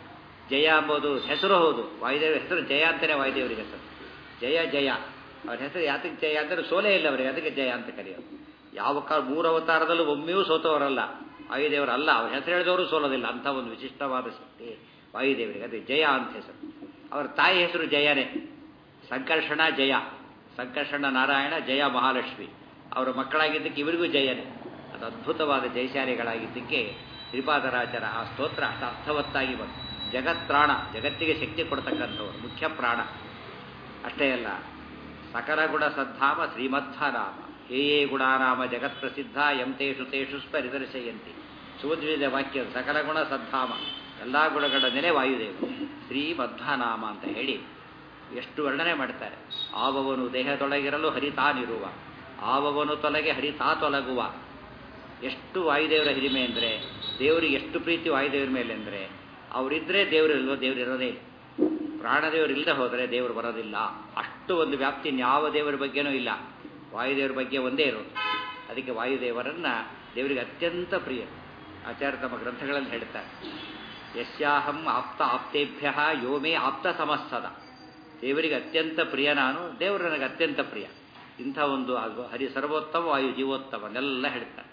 ಜಯ ಎಂಬುದು ಹೆಸರು ಹೌದು ವಾಯುದೇವರ ಹೆಸರು ಜಯ ಅಂತಲೇ ವಾಯುದೇವರಿಗೆ ಹೆಸರು ಜಯ ಜಯ ಅವ್ರ ಹೆಸರು ಯಾತಕ್ಕೆ ಜಯ ಅಂದರೆ ಸೋಲೇ ಇಲ್ಲ ಅವರಿಗೆ ಅದಕ್ಕೆ ಜಯ ಅಂತ ಕರೆಯೋದು ಯಾವ ಕಾಲ ಮೂರು ಅವತಾರದಲ್ಲೂ ಒಮ್ಮೆಯೂ ಸೋತವರಲ್ಲ ವಾಯುದೇವರಲ್ಲ ಅವ್ರ ಹೆಸರು ಹೇಳಿದವರು ಸೋಲೋದಿಲ್ಲ ಅಂಥ ಒಂದು ವಿಶಿಷ್ಟವಾದ ಶಕ್ತಿ ವಾಯುದೇವರಿಗೆ ಅದೇ ಜಯ ಅಂತ ಹೆಸರು ಅವರ ತಾಯಿ ಹೆಸರು ಜಯನೇ ಸಂಕರ್ಷಣ ಜಯ ಸಂಕರ್ಷಣ ನಾರಾಯಣ ಜಯ ಮಹಾಲಕ್ಷ್ಮಿ ಅವರ ಮಕ್ಕಳಾಗಿದ್ದಕ್ಕೆ ಇವರಿಗೂ ಜಯನೇ ಅದು ಅದ್ಭುತವಾದ ಜಯಶಾಲಿಗಳಾಗಿದ್ದಕ್ಕೆ ಶ್ರೀಪಾದರಾಜರ ಆ ಸ್ತೋತ್ರ ಅಷ್ಟು ಅರ್ಥವತ್ತಾಗಿ ಬಂತು ಜಗತ್ರಾಣ ಜಗತ್ತಿಗೆ ಶಕ್ತಿ ಕೊಡ್ತಕ್ಕಂಥವ್ರು ಮುಖ್ಯ ಪ್ರಾಣ ಅಷ್ಟೇ ಅಲ್ಲ ಸಕಲ ಗುಣ ಸದ್ಧಾಮ ಶ್ರೀಮಧ್ವನಾಮ ಹೇ ಯೇ ಗುಣಾನಾಮ ಜಗತ್ ಪ್ರಸಿದ್ಧ ಎಂ ತೇಷು ತೇಷು ಸ್ಪರಿದರ್ಶಯಂತಿ ಸುಮಧ್ವಿದ ವಾಕ್ಯ ಸಕಲ ಗುಣ ಸದ್ಧಾಮ ಎಲ್ಲ ಗುಣಗಳ ನೆಲೆ ವಾಯುದೇವರು ಶ್ರೀ ಮಧ್ವನಾಮ ಅಂತ ಹೇಳಿ ಎಷ್ಟು ವರ್ಣನೆ ಮಾಡ್ತಾರೆ ಆವವನು ದೇಹದೊಳಗಿರಲು ಹರಿತಾನಿರುವ ಆವವನು ತೊಲಗೆ ಹರಿತಾ ತೊಲಗುವ ಎಷ್ಟು ವಾಯುದೇವರ ಹಿರಿಮೆ ಅಂದರೆ ದೇವರಿಗೆ ಎಷ್ಟು ಪ್ರೀತಿ ವಾಯುದೇವರ ಮೇಲೆ ಅಂದರೆ ಅವರಿದ್ದರೆ ದೇವರಿಲ್ವೋ ದೇವರಿರೋದೇ ಇಲ್ಲ ಪ್ರಾಣದೇವರಿಲ್ಲದೆ ಹೋದರೆ ದೇವರು ಬರೋದಿಲ್ಲ ಅಷ್ಟು ಒಂದು ವ್ಯಾಪ್ತಿ ಯಾವ ದೇವರ ಬಗ್ಗೆನೂ ಇಲ್ಲ ವಾಯುದೇವರ ಬಗ್ಗೆ ಒಂದೇ ಇರೋದು ಅದಕ್ಕೆ ವಾಯುದೇವರನ್ನ ದೇವರಿಗೆ ಅತ್ಯಂತ ಪ್ರಿಯ ಆಚಾರ್ಯ ತಮ್ಮ ಗ್ರಂಥಗಳಲ್ಲಿ ಹೇಳ್ತಾರೆ ಯಸ್ಯಾಹಂ ಆಪ್ತ ಆಪ್ತೇಭ್ಯ ಯೋಮೇ ಆಪ್ತ ಸಮಸ್ತದ ದೇವರಿಗೆ ಅತ್ಯಂತ ಪ್ರಿಯ ನಾನು ದೇವರು ನನಗೆ ಅತ್ಯಂತ ಪ್ರಿಯ ಇಂಥ ಒಂದು ಹರಿ ಸರ್ವೋತ್ತಮ ವಾಯು ಜೀವೋತ್ತಮನೆಲ್ಲ ಹೇಳ್ತಾರೆ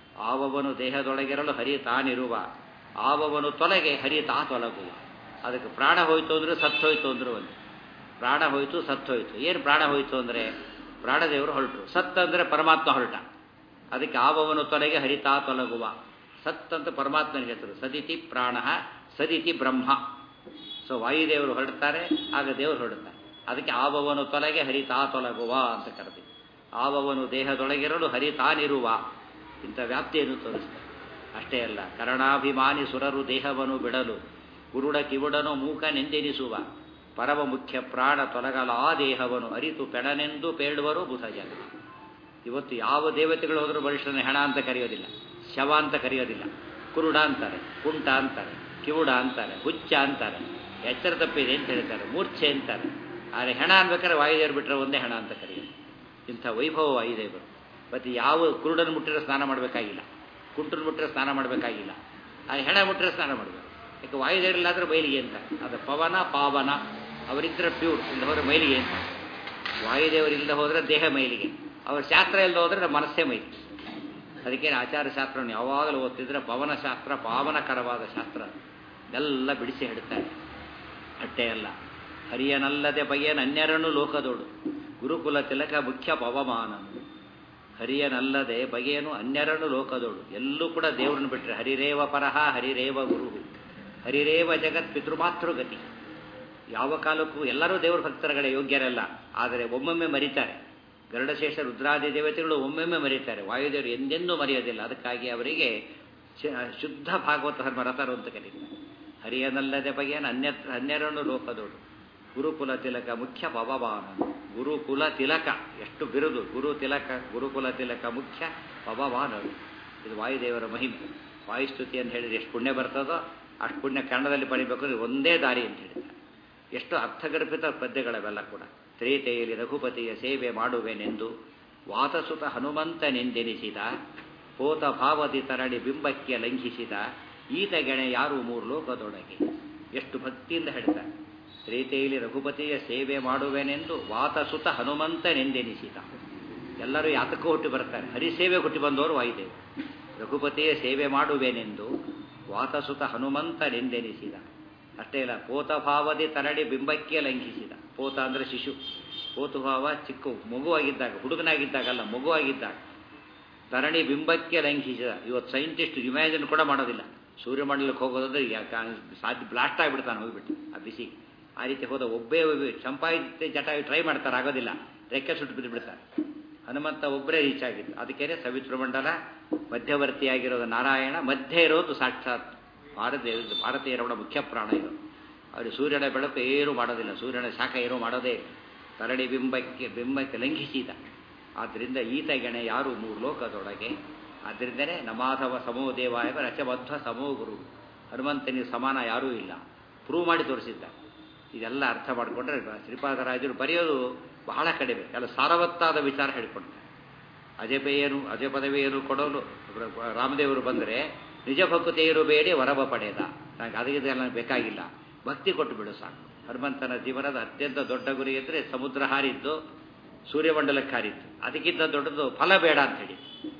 ಆವವನು ದೇಹದೊಳಗಿರಲು ಹರಿ ತಾನಿರುವ ಆವವನು ತೊಲಗೆ ಹರಿ ತಾ ತೊಲಗುವ ಅದಕ್ಕೆ ಪ್ರಾಣ ಹೋಯ್ತು ಅಂದ್ರೆ ಸತ್ತು ಹೋಯ್ತು ಅಂದ್ರೆ ಒಂದು ಪ್ರಾಣ ಹೋಯ್ತು ಸತ್ತು ಹೋಯ್ತು ಏನು ಪ್ರಾಣ ಹೋಯ್ತು ಅಂದರೆ ಪ್ರಾಣದೇವರು ಹೊರಟರು ಸತ್ ಅಂದರೆ ಪರಮಾತ್ಮ ಹೊರಟ ಅದಕ್ಕೆ ಆವವನು ತೊಲಗೆ ಹರಿತಾ ತೊಲಗುವ ಸತ್ ಅಂತ ಪರಮಾತ್ಮನ ಹೆಸರು ಸದಿತಿ ಪ್ರಾಣ ಸದಿತಿ ಬ್ರಹ್ಮ ಸೊ ವಾಯುದೇವರು ಹೊರಡ್ತಾರೆ ಆಗ ದೇವರು ಹೊರಡ್ತಾರೆ ಅದಕ್ಕೆ ಆವವನು ತೊಲಗೆ ಹರಿತಾ ತೊಲಗುವ ಅಂತ ಕರೆದಿ ಆವವನು ದೇಹದೊಳಗಿರಲು ಹರಿತಾನಿರುವ ಇಂಥ ವ್ಯಾಪ್ತಿಯನ್ನು ತೋರಿಸ್ತಾರೆ ಅಷ್ಟೇ ಅಲ್ಲ ಕರಣಾಭಿಮಾನಿ ಸುರರು ದೇಹವನ್ನು ಬಿಡಲು ಕುರುಡ ಕಿವುಡನು ಮೂಕನೆಂದೆನಿಸುವ ಪರಮ ಮುಖ್ಯ ಪ್ರಾಣ ತೊಲಗಲ ಆ ದೇಹವನ್ನು ಅರಿತು ಪೆಣನೆಂದು ಪೇಳುವರು ಬುಧ ಜನ ಇವತ್ತು ಯಾವ ದೇವತೆಗಳು ಹೋದರೂ ಬಲಿಷ್ಠನ ಹೆಣ ಅಂತ ಕರೆಯೋದಿಲ್ಲ ಶವ ಅಂತ ಕರೆಯೋದಿಲ್ಲ ಕುರುಡ ಅಂತಾರೆ ಕುಂಟ ಅಂತಾರೆ ಕಿವುಡ ಅಂತಾರೆ ಹುಚ್ಚ ಅಂತಾರೆ ಎಚ್ಚರ ತಪ್ಪಿದೆ ಅಂತ ಹೇಳ್ತಾರೆ ಮೂರ್ಛೆ ಅಂತಾರೆ ಆದರೆ ಹೆಣ ಅನ್ಬೇಕಾದ್ರೆ ವಾಯುದೇವರು ಬಿಟ್ಟರೆ ಒಂದೇ ಹೆಣ ಅಂತ ಕರೆಯೋದು ಇಂಥ ವೈಭವ ವಾಯುದೇವರು ಮತ್ತು ಯಾವ ಕುರುಡನ್ನು ಮುಟ್ಟಿರೋ ಸ್ನಾನ ಮಾಡಬೇಕಾಗಿಲ್ಲ ಕುಂಟನ್ನು ಮುಟ್ಟಿರೋ ಸ್ನಾನ ಮಾಡಬೇಕಾಗಿಲ್ಲ ಆ ಹೆಣ ಮುಟ್ಟಿರೋ ಸ್ನಾನ ಮಾಡಬೇಕು ಯಾಕೆ ವಾಯುದೇವರಿಲ್ಲಾದ್ರೆ ಮೈಲಿಗೆ ಅಂತ ಅದು ಪವನ ಪಾವನ ಅವರಿದ್ದರೆ ಪ್ಯೂರ್ ಇಲ್ಲ ಹೋದರೆ ಮೈಲಿಗೆ ಅಂತ ವಾಯುದೇವರಿಲ್ಲದೆ ಹೋದರೆ ದೇಹ ಮೈಲಿಗೆ ಅವ್ರ ಶಾಸ್ತ್ರ ಇಲ್ಲದೆ ಹೋದರೆ ಮನಸ್ಸೇ ಮೈಲಿಗೆ ಅದಕ್ಕೆ ಆಚಾರ ಶಾಸ್ತ್ರವನ್ನು ಯಾವಾಗಲೂ ಓದ್ತಿದ್ರೆ ಪವನ ಶಾಸ್ತ್ರ ಪಾವನಕರವಾದ ಶಾಸ್ತ್ರ ಎಲ್ಲ ಬಿಡಿಸಿ ಹೇಳ್ತಾರೆ ಅಷ್ಟೇ ಅಲ್ಲ ಹರಿಯನಲ್ಲದೆ ಬಗೆಯನ ಅನ್ಯರನ್ನು ಲೋಕದೋಡು ಗುರುಕುಲ ತಿಲಕ ಮುಖ್ಯ ಪವಮಾನನು ಹರಿಯನಲ್ಲದೆ ಬಗೆಯನು ಅನ್ಯರನ್ನು ಲೋಕದೋಡು ಎಲ್ಲೂ ಕೂಡ ದೇವರನ್ನು ಬಿಟ್ಟರೆ ಹರಿರೇವ ಪರಹ ಹರಿರೇವ ಗುರು ಹರಿರೇವ ಜಗತ್ ಪಿತೃಮಾತೃಗತಿ ಯಾವ ಕಾಲಕ್ಕೂ ಎಲ್ಲರೂ ದೇವರ ಭಕ್ತರುಗಳೇ ಯೋಗ್ಯರಲ್ಲ ಆದರೆ ಒಮ್ಮೊಮ್ಮೆ ಮರಿತಾರೆ ಗರುಡಶೇಷ ರುದ್ರಾದಿ ದೇವತೆಗಳು ಒಮ್ಮೊಮ್ಮೆ ಮರೀತಾರೆ ವಾಯುದೇವರು ಎಂದೆಂದೂ ಮರೆಯೋದಿಲ್ಲ ಅದಕ್ಕಾಗಿ ಅವರಿಗೆ ಶುದ್ಧ ಭಾಗವತ ಧರ್ಮ ರಥರು ಅಂತ ಕರೀತಾರೆ ಹರಿಯನಲ್ಲದೆ ಬಗೆಯನ ಅನ್ಯ ಅನ್ಯರನ್ನು ಲೋಕದೋಡು ಗುರುಕುಲ ತಿಲಕ ಮುಖ್ಯ ಪವಮಾನ ಗುರುಕುಲ ತಿಲಕ ಎಷ್ಟು ಬಿರುದು ಗುರು ತಿಲಕ ಗುರುಕುಲ ತಿಲಕ ಮುಖ್ಯ ಪವಮಾನರು ಇದು ವಾಯುದೇವರ ಮಹಿಮೆ ವಾಯುಸ್ತುತಿ ಅಂತ ಹೇಳಿದ್ರೆ ಎಷ್ಟು ಪುಣ್ಯ ಬರ್ತದೋ ಅಷ್ಟು ಪುಣ್ಯ ಕನ್ನಡದಲ್ಲಿ ಪಡಿಬೇಕು ಒಂದೇ ದಾರಿ ಅಂತ ಹೇಳಿದ್ದಾರೆ ಎಷ್ಟು ಅರ್ಥಗರ್ಭಿತ ಪದ್ಯಗಳವೆಲ್ಲ ಕೂಡ ತ್ರೇತೆಯಲ್ಲಿ ರಘುಪತಿಯ ಸೇವೆ ಮಾಡುವೆನೆಂದು ವಾತಸುತ ಹನುಮಂತನೆಂದೆನಿಸಿದ ಹೋತ ಭಾವದಿ ತರಳಿ ಬಿಂಬಕ್ಕೆ ಲಂಘಿಸಿದ ಈತ ಗೆಣೆ ಯಾರು ಮೂರು ಲೋಕದೊಳಗೆ ಎಷ್ಟು ಭಕ್ತಿಯಿಂದ ಹೇಳ್ತಾರೆ ತ್ರೇತೆಯಲ್ಲಿ ರಘುಪತಿಯ ಸೇವೆ ಮಾಡುವೆನೆಂದು ವಾತಸುತ ಹನುಮಂತನೆಂದೆನಿಸಿದ ಎಲ್ಲರೂ ಯಾತಕ್ಕೂ ಹುಟ್ಟಿ ಬರ್ತಾರೆ ಹರಿಸೇವೆ ಹುಟ್ಟಿ ಬಂದವರು ವಾಯುದೇವ ರಘುಪತಿಯ ಸೇವೆ ಮಾಡುವೆನೆಂದು ವಾತಸುತ ಹನುಮಂತನೆಂದೆನಿಸಿದ ಅಷ್ಟೇ ಇಲ್ಲ ಪೋತಭಾವದಿ ತರಡಿ ಬಿಂಬಕ್ಕೆ ಲಂಘಿಸಿದ ಪೋತ ಅಂದರೆ ಶಿಶು ಪೋತುಭಾವ ಚಿಕ್ಕ ಮಗುವಾಗಿದ್ದಾಗ ಹುಡುಗನಾಗಿದ್ದಾಗಲ್ಲ ಮಗುವಾಗಿದ್ದಾಗ ತರಣಿ ಬಿಂಬಕ್ಕೆ ಲಂಘಿಸಿದ ಇವತ್ತು ಸೈಂಟಿಸ್ಟ್ ಇಮ್ಯಾಜಿನ್ ಕೂಡ ಮಾಡೋದಿಲ್ಲ ಸೂರ್ಯಮಂಡಲಕ್ಕೆ ಹೋಗೋದಂದ್ರೆ ಸಾಧ್ಯ ಬ್ಲಾಸ್ಟ್ ಆಗಿಬಿಡ್ತಾನೆ ಹೋಗ್ಬಿಟ್ಟು ಆ ಬಿಸಿ ಆ ರೀತಿ ಹೋದ ಒಬ್ಬೇ ಚಂಪಾಯಿತ ಜಟ ಟ್ರೈ ಮಾಡ್ತಾರೆ ಆಗೋದಿಲ್ಲ ರೆಕ್ಕೆ ಸುಟ್ಟು ಬಿದ್ದು ಬಿಡ್ತಾರೆ ಹನುಮಂತ ಒಬ್ಬರೇ ರೀಚ್ ಆಗಿದ್ದು ಅದಕ್ಕೇನೆ ಸವಿತೃಮಂಡಲ ಮಧ್ಯವರ್ತಿಯಾಗಿರೋದು ನಾರಾಯಣ ಮಧ್ಯೆ ಇರೋದು ಸಾಕ್ಷಾತ್ ಭಾರತ ಭಾರತೀಯರ ಮುಖ್ಯ ಪ್ರಾಣ ಇದು ಅವರು ಸೂರ್ಯನ ಬೆಳಕು ಏನೂ ಮಾಡೋದಿಲ್ಲ ಸೂರ್ಯನ ಶಾಖ ಏನೂ ಮಾಡೋದೇ ಇಲ್ಲ ತರಡಿ ಬಿಂಬಕ್ಕೆ ಬಿಂಬಕ್ಕೆ ಲಂಘಿಸಿದ ಆದ್ದರಿಂದ ಈತ ಗೆಣೆ ಯಾರು ಮೂರು ಲೋಕದೊಳಗೆ ಆದ್ದರಿಂದಲೇ ನಮಾಧವ ಸಮೋ ದೇವಾಯ ರಚಬದ್ಧ ಸಮೋ ಗುರು ಹನುಮಂತನಿಗೆ ಸಮಾನ ಯಾರೂ ಇಲ್ಲ ಪ್ರೂವ್ ಮಾಡಿ ತೋರಿಸಿದ್ದ ಇದೆಲ್ಲ ಅರ್ಥ ಮಾಡಿಕೊಂಡ್ರೆ ಶ್ರೀಪಾದರಾಜರು ಬರೆಯೋದು ಬಹಳ ಕಡಿಮೆ ಎಲ್ಲ ಸಾರವತ್ತಾದ ವಿಚಾರ ಹೇಳಿಕೊಡ್ತಾರೆ ಅಜಪೇಯನು ಅಜ ಪದವಿಯನ್ನು ಕೊಡೋನು ರಾಮದೇವರು ಬಂದರೆ ನಿಜ ಭಕ್ತಿಯರು ಬೇಡಿ ವರವ ಪಡೆದ ನನಗೆ ಅದಕ್ಕೆಲ್ಲ ಬೇಕಾಗಿಲ್ಲ ಭಕ್ತಿ ಕೊಟ್ಟು ಬಿಡು ಸಾಕು ಹನುಮಂತನ ಜೀವನದ ಅತ್ಯಂತ ದೊಡ್ಡ ಗುರಿ ಅಂದರೆ ಸಮುದ್ರ ಹಾರಿದ್ದು ಸೂರ್ಯಮಂಡಲಕ್ಕೆ ಹಾರಿದ್ದು ಅದಕ್ಕಿಂತ ದೊಡ್ಡದು ಫಲ ಬೇಡ ಅಂತ ಹೇಳಿ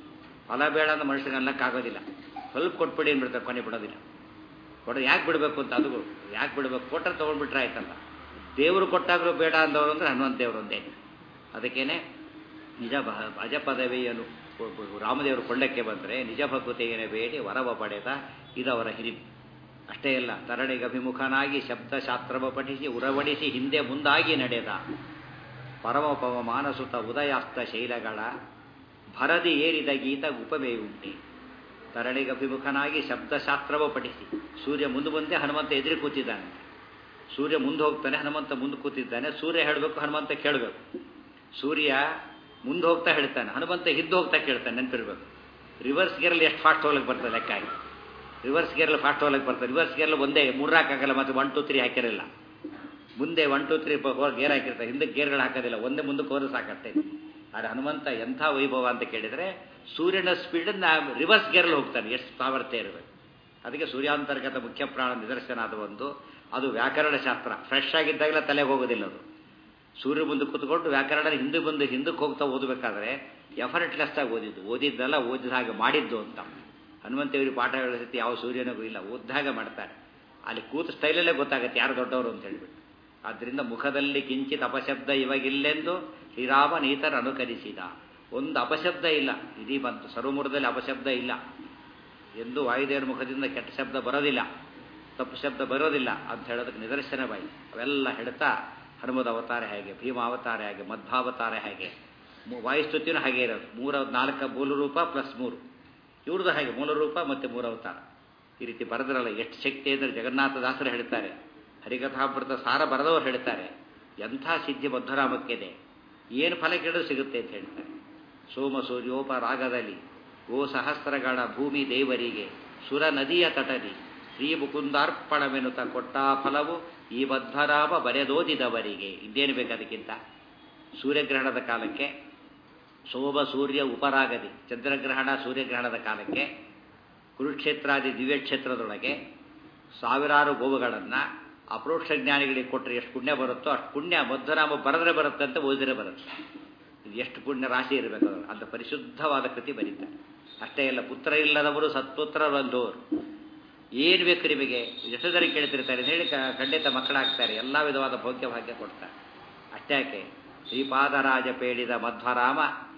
ಫಲ ಬೇಡ ಅಂತ ಮನುಷ್ಯನಿಗೆ ಅನ್ನಕ್ಕಾಗೋದಿಲ್ಲ ಸ್ವಲ್ಪ ಕೊಟ್ಬಿಡಿ ಅಂದ್ಬಿಡ್ತಾರೆ ಕೊನೆ ಬಿಡೋದಿಲ್ಲ ಕೊಡೋದು ಯಾಕೆ ಬಿಡಬೇಕು ಅಂತ ಅದು ಯಾಕೆ ಬಿಡಬೇಕು ಕೊಟ್ಟರೆ ತೊಗೊಂಡ್ಬಿಟ್ರೆ ಆಯ್ತಲ್ಲ ದೇವರು ಕೊಟ್ಟಾಗಲೂ ಬೇಡ ಅಂದವರು ಅಂದರೆ ಹನುಮಂತ ದೇವರು ಒಂದೇ ಅದಕ್ಕೇನೆ ನಿಜ ಅಜ ಪದವಿಯನ್ನು ರಾಮದೇವರು ಕೊಳ್ಳಕ್ಕೆ ಬಂದರೆ ನಿಜ ಭಕ್ತಿಯೇನೆ ಬೇಡಿ ವರವ ಪಡೆದ ಇದವರ ಹಿರಿಮೆ ಅಷ್ಟೇ ಅಲ್ಲ ತರಣಿಗೆ ಅಭಿಮುಖನಾಗಿ ಶಬ್ದಶಾಸ್ತ್ರವ ಪಠಿಸಿ ಉರವಡಿಸಿ ಹಿಂದೆ ಮುಂದಾಗಿ ನಡೆದ ಪರಮಪವ ಮಾನಸುತ ಉದಯಾಸ್ತ ಶೈಲಗಳ ಭರದಿ ಏರಿದ ಗೀತ ಉಪಮೇಯುಂಟೆ ತರಣಿಗೆ ಅಭಿಮುಖನಾಗಿ ಶಬ್ದಶಾಸ್ತ್ರವ ಪಠಿಸಿ ಸೂರ್ಯ ಮುಂದೆ ಮುಂದೆ ಹನುಮಂತ ಎದುರು ಕೂತಿದ್ದಾನೆ ಸೂರ್ಯ ಮುಂದೆ ಹೋಗ್ತಾನೆ ಹನುಮಂತ ಮುಂದೆ ಕೂತಿದ್ದಾನೆ ಸೂರ್ಯ ಹೇಳಬೇಕು ಹನುಮಂತ ಕೇಳಬೇಕು ಸೂರ್ಯ ಮುಂದೆ ಹೋಗ್ತಾ ಹೇಳ್ತಾನೆ ಹನುಮಂತ ಹಿಂದೆ ಹೋಗ್ತಾ ಕೇಳ್ತಾನೆ ನೆನಪಿರ್ಬೇಕು ರಿವರ್ಸ್ ಗೇರಲ್ಲಿ ಎಷ್ಟು ಫಾಸ್ಟ್ ಹೋಗ್ಲಿಕ್ಕೆ ಬರ್ತದೆ ಲೆಕ್ಕ ಆಗಿ ರಿವರ್ಸ್ ಗೇರಲ್ಲಿ ಫಾಸ್ಟ್ ಹೋಗ್ಲಿಕ್ಕೆ ಬರ್ತದೆ ರಿವರ್ಸ್ ಗೇರಲ್ಲಿ ಒಂದೇ ಮೂರ್ನಾಲ್ಕಾಗಲ್ಲ ಮತ್ತು ಒನ್ ಟು ತ್ರೀ ಹಾಕಿರಲ್ಲ ಮುಂದೆ one two three four gear ಹಾಕಿರ್ತಾರೆ ಹಿಂದೆ ಗೇರ್ಗಳು ಹಾಕೋದಿಲ್ಲ ಒಂದೇ ಮುಂದಕ್ಕೆ ಹೋದ್ರೆ ಸಾಕಷ್ಟೇ ಆದರೆ ಹನುಮಂತ ಎಂಥ ವೈಭವ ಅಂತ ಕೇಳಿದರೆ ಸೂರ್ಯನ ಸ್ಪೀಡನ್ನ ರಿವರ್ಸ್ ಗೇರಲ್ಲಿ ಹೋಗ್ತಾನೆ ಎಷ್ಟು ಸಾಮರ್ಥ್ಯ ಇರಬೇಕು ಅದಕ್ಕೆ ಸೂರ್ಯಾಂತರ್ಗತ ಮುಖ್ಯ ಪ್ರಾಣ ನಿದರ್ಶನ ಆದ ಒಂದು ಅದು ವ್ಯಾಕರಣ ಶಾಸ್ತ್ರ ಫ್ರೆಶ್ ಆಗಿದ್ದಾಗಲೇ ತಲೆಗೆ ಹೋಗೋದಿಲ್ಲ ಅದು ಸೂರ್ಯ ಮುಂದೆ ಕೂತ್ಕೊಂಡು ವ್ಯಾಕರಣ ಹಿಂದೆ ಬಂದು ಹಿಂದಕ್ಕೆ ಹೋಗ್ತಾ ಓದಬೇಕಾದ್ರೆ ಎಫರ್ಟ್ಲೆಸ್ ಆಗಿ ಓದಿದ್ದು ಓದಿದ್ದಲ್ಲ ಓದಿದ ಹಾಗೆ ಮಾಡಿದ್ದು ಅಂತ ಹನುಮಂತೇವರಿ ಪಾಠ ಹೇಳಿಸಿ ಯಾವ ಸೂರ್ಯನಿಗೂ ಇಲ್ಲ ಓದ್ದಾಗ ಮಾಡ್ತಾರೆ ಅಲ್ಲಿ ಕೂತ ಸ್ಟೈಲಲ್ಲೇ ಗೊತ್ತಾಗುತ್ತೆ ಯಾರು ದೊಡ್ಡವರು ಅಂತ ಹೇಳ್ಬಿಟ್ಟು ಆದ್ದರಿಂದ ಮುಖದಲ್ಲಿ ಕಿಂಚಿತ್ ಅಪಶಬ್ದ ಇವಾಗಿಲ್ಲೆಂದು ಶ್ರೀರಾಮನೀತರ ಅನುಕರಿಸಿದ ಒಂದು ಅಪಶಬ್ದ ಇಲ್ಲ ಇದೀ ಬಂತು ಸರ್ವಮೂರದಲ್ಲಿ ಅಪಶಬ್ದ ಇಲ್ಲ ಎಂದು ವಾಯುದೇವರ ಮುಖದಿಂದ ಕೆಟ್ಟ ಶಬ್ದ ಬರೋದಿಲ್ಲ ತಪ್ಪು ಶಬ್ದ ಬರೋದಿಲ್ಲ ಅಂತ ಹೇಳೋದಕ್ಕೆ ನಿದರ್ಶನ ಬಾಯಿ ಅವೆಲ್ಲ ಹೇಳ್ತಾ ಹನುಮದ ಅವತಾರ ಹೇಗೆ ಭೀಮ ಅವತಾರ ಹೇಗೆ ಮಧ್ವಾವತಾರ ಹೇಗೆ ವಾಯುಸ್ತುತಿನೂ ಹಾಗೆ ಇರೋದು ಮೂರ ನಾಲ್ಕು ಮೂಲ ರೂಪ ಪ್ಲಸ್ ಮೂರು ಇವ್ರದ್ದು ಹಾಗೆ ಮೂಲ ರೂಪ ಮತ್ತು ಮೂರು ಅವತಾರ ಈ ರೀತಿ ಬರೆದ್ರಲ್ಲ ಎಷ್ಟು ಶಕ್ತಿ ಅಂದರೆ ಜಗನ್ನಾಥದಾಸರು ಹೇಳ್ತಾರೆ ಹರಿಕಥಾಮೃತ ಸಾರ ಬರೆದವರು ಹೇಳ್ತಾರೆ ಎಂಥ ಸಿದ್ಧಿ ಮಧ್ವರಾಮಕ್ಕಿದೆ ಏನು ಫಲ ಕೇಳಿದ್ರು ಸಿಗುತ್ತೆ ಅಂತ ಹೇಳ್ತಾರೆ ಸೋಮ ಸೂರ್ಯೋಪರಾಗದಲ್ಲಿ ಗೋ ಸಹಸ್ರಗಳ ಭೂಮಿ ದೇವರಿಗೆ ಸುರ ನದಿಯ ತಟದಿ ಶ್ರೀ ಮುಕುಂದಾರ್ಪಣವೆನುತ ಕೊಟ್ಟ ಫಲವು ಈ ಮಧ್ವರಾಮ ಬರೆದೋದಿದವರಿಗೆ ಇನ್ನೇನು ಬೇಕು ಅದಕ್ಕಿಂತ ಸೂರ್ಯಗ್ರಹಣದ ಕಾಲಕ್ಕೆ ಸೋಮ ಸೂರ್ಯ ಉಪರಾಗದಿ ಚಂದ್ರಗ್ರಹಣ ಸೂರ್ಯಗ್ರಹಣದ ಕಾಲಕ್ಕೆ ಕುರುಕ್ಷೇತ್ರಾದಿ ದಿವ್ಯಕ್ಷೇತ್ರದೊಳಗೆ ಸಾವಿರಾರು ಗೋವುಗಳನ್ನು ಅಪರೋಕ್ಷ ಜ್ಞಾನಿಗಳಿಗೆ ಕೊಟ್ಟರೆ ಎಷ್ಟು ಪುಣ್ಯ ಬರುತ್ತೋ ಅಷ್ಟು ಪುಣ್ಯ ಮಧ್ವನಾಮ ಬರೆದ್ರೆ ಬರುತ್ತೆ ಅಂತ ಓದಿದ್ರೆ ಬರುತ್ತೆ ಇದು ಎಷ್ಟು ಪುಣ್ಯ ರಾಶಿ ಇರಬೇಕು ಅದು ಅಂತ ಪರಿಶುದ್ಧವಾದ ಕೃತಿ ಬರೀತಾರೆ ಅಷ್ಟೇ ಇಲ್ಲ ಪುತ್ರ ಇಲ್ಲದವರು ಸತ್ಪುತ್ರ ಬಂದವರು ಏನು ಬೇಕು ನಿಮಗೆ ಎಷ್ಟು ಜನ ಕೇಳ್ತಿರ್ತಾರೆ ಹೇಳಿ ಖಂಡಿತ ಮಕ್ಕಳಾಗ್ತಾರೆ ಎಲ್ಲ ವಿಧವಾದ ಭೋಗ್ಯ ಭಾಗ್ಯ ಕೊಡ್ತಾರೆ ಅಷ್ಟ್ಯಾಕೆ ಶ್ರೀಪಾದರಾಜ ಪೇಳಿದ ಮಧ್ವರಾಮ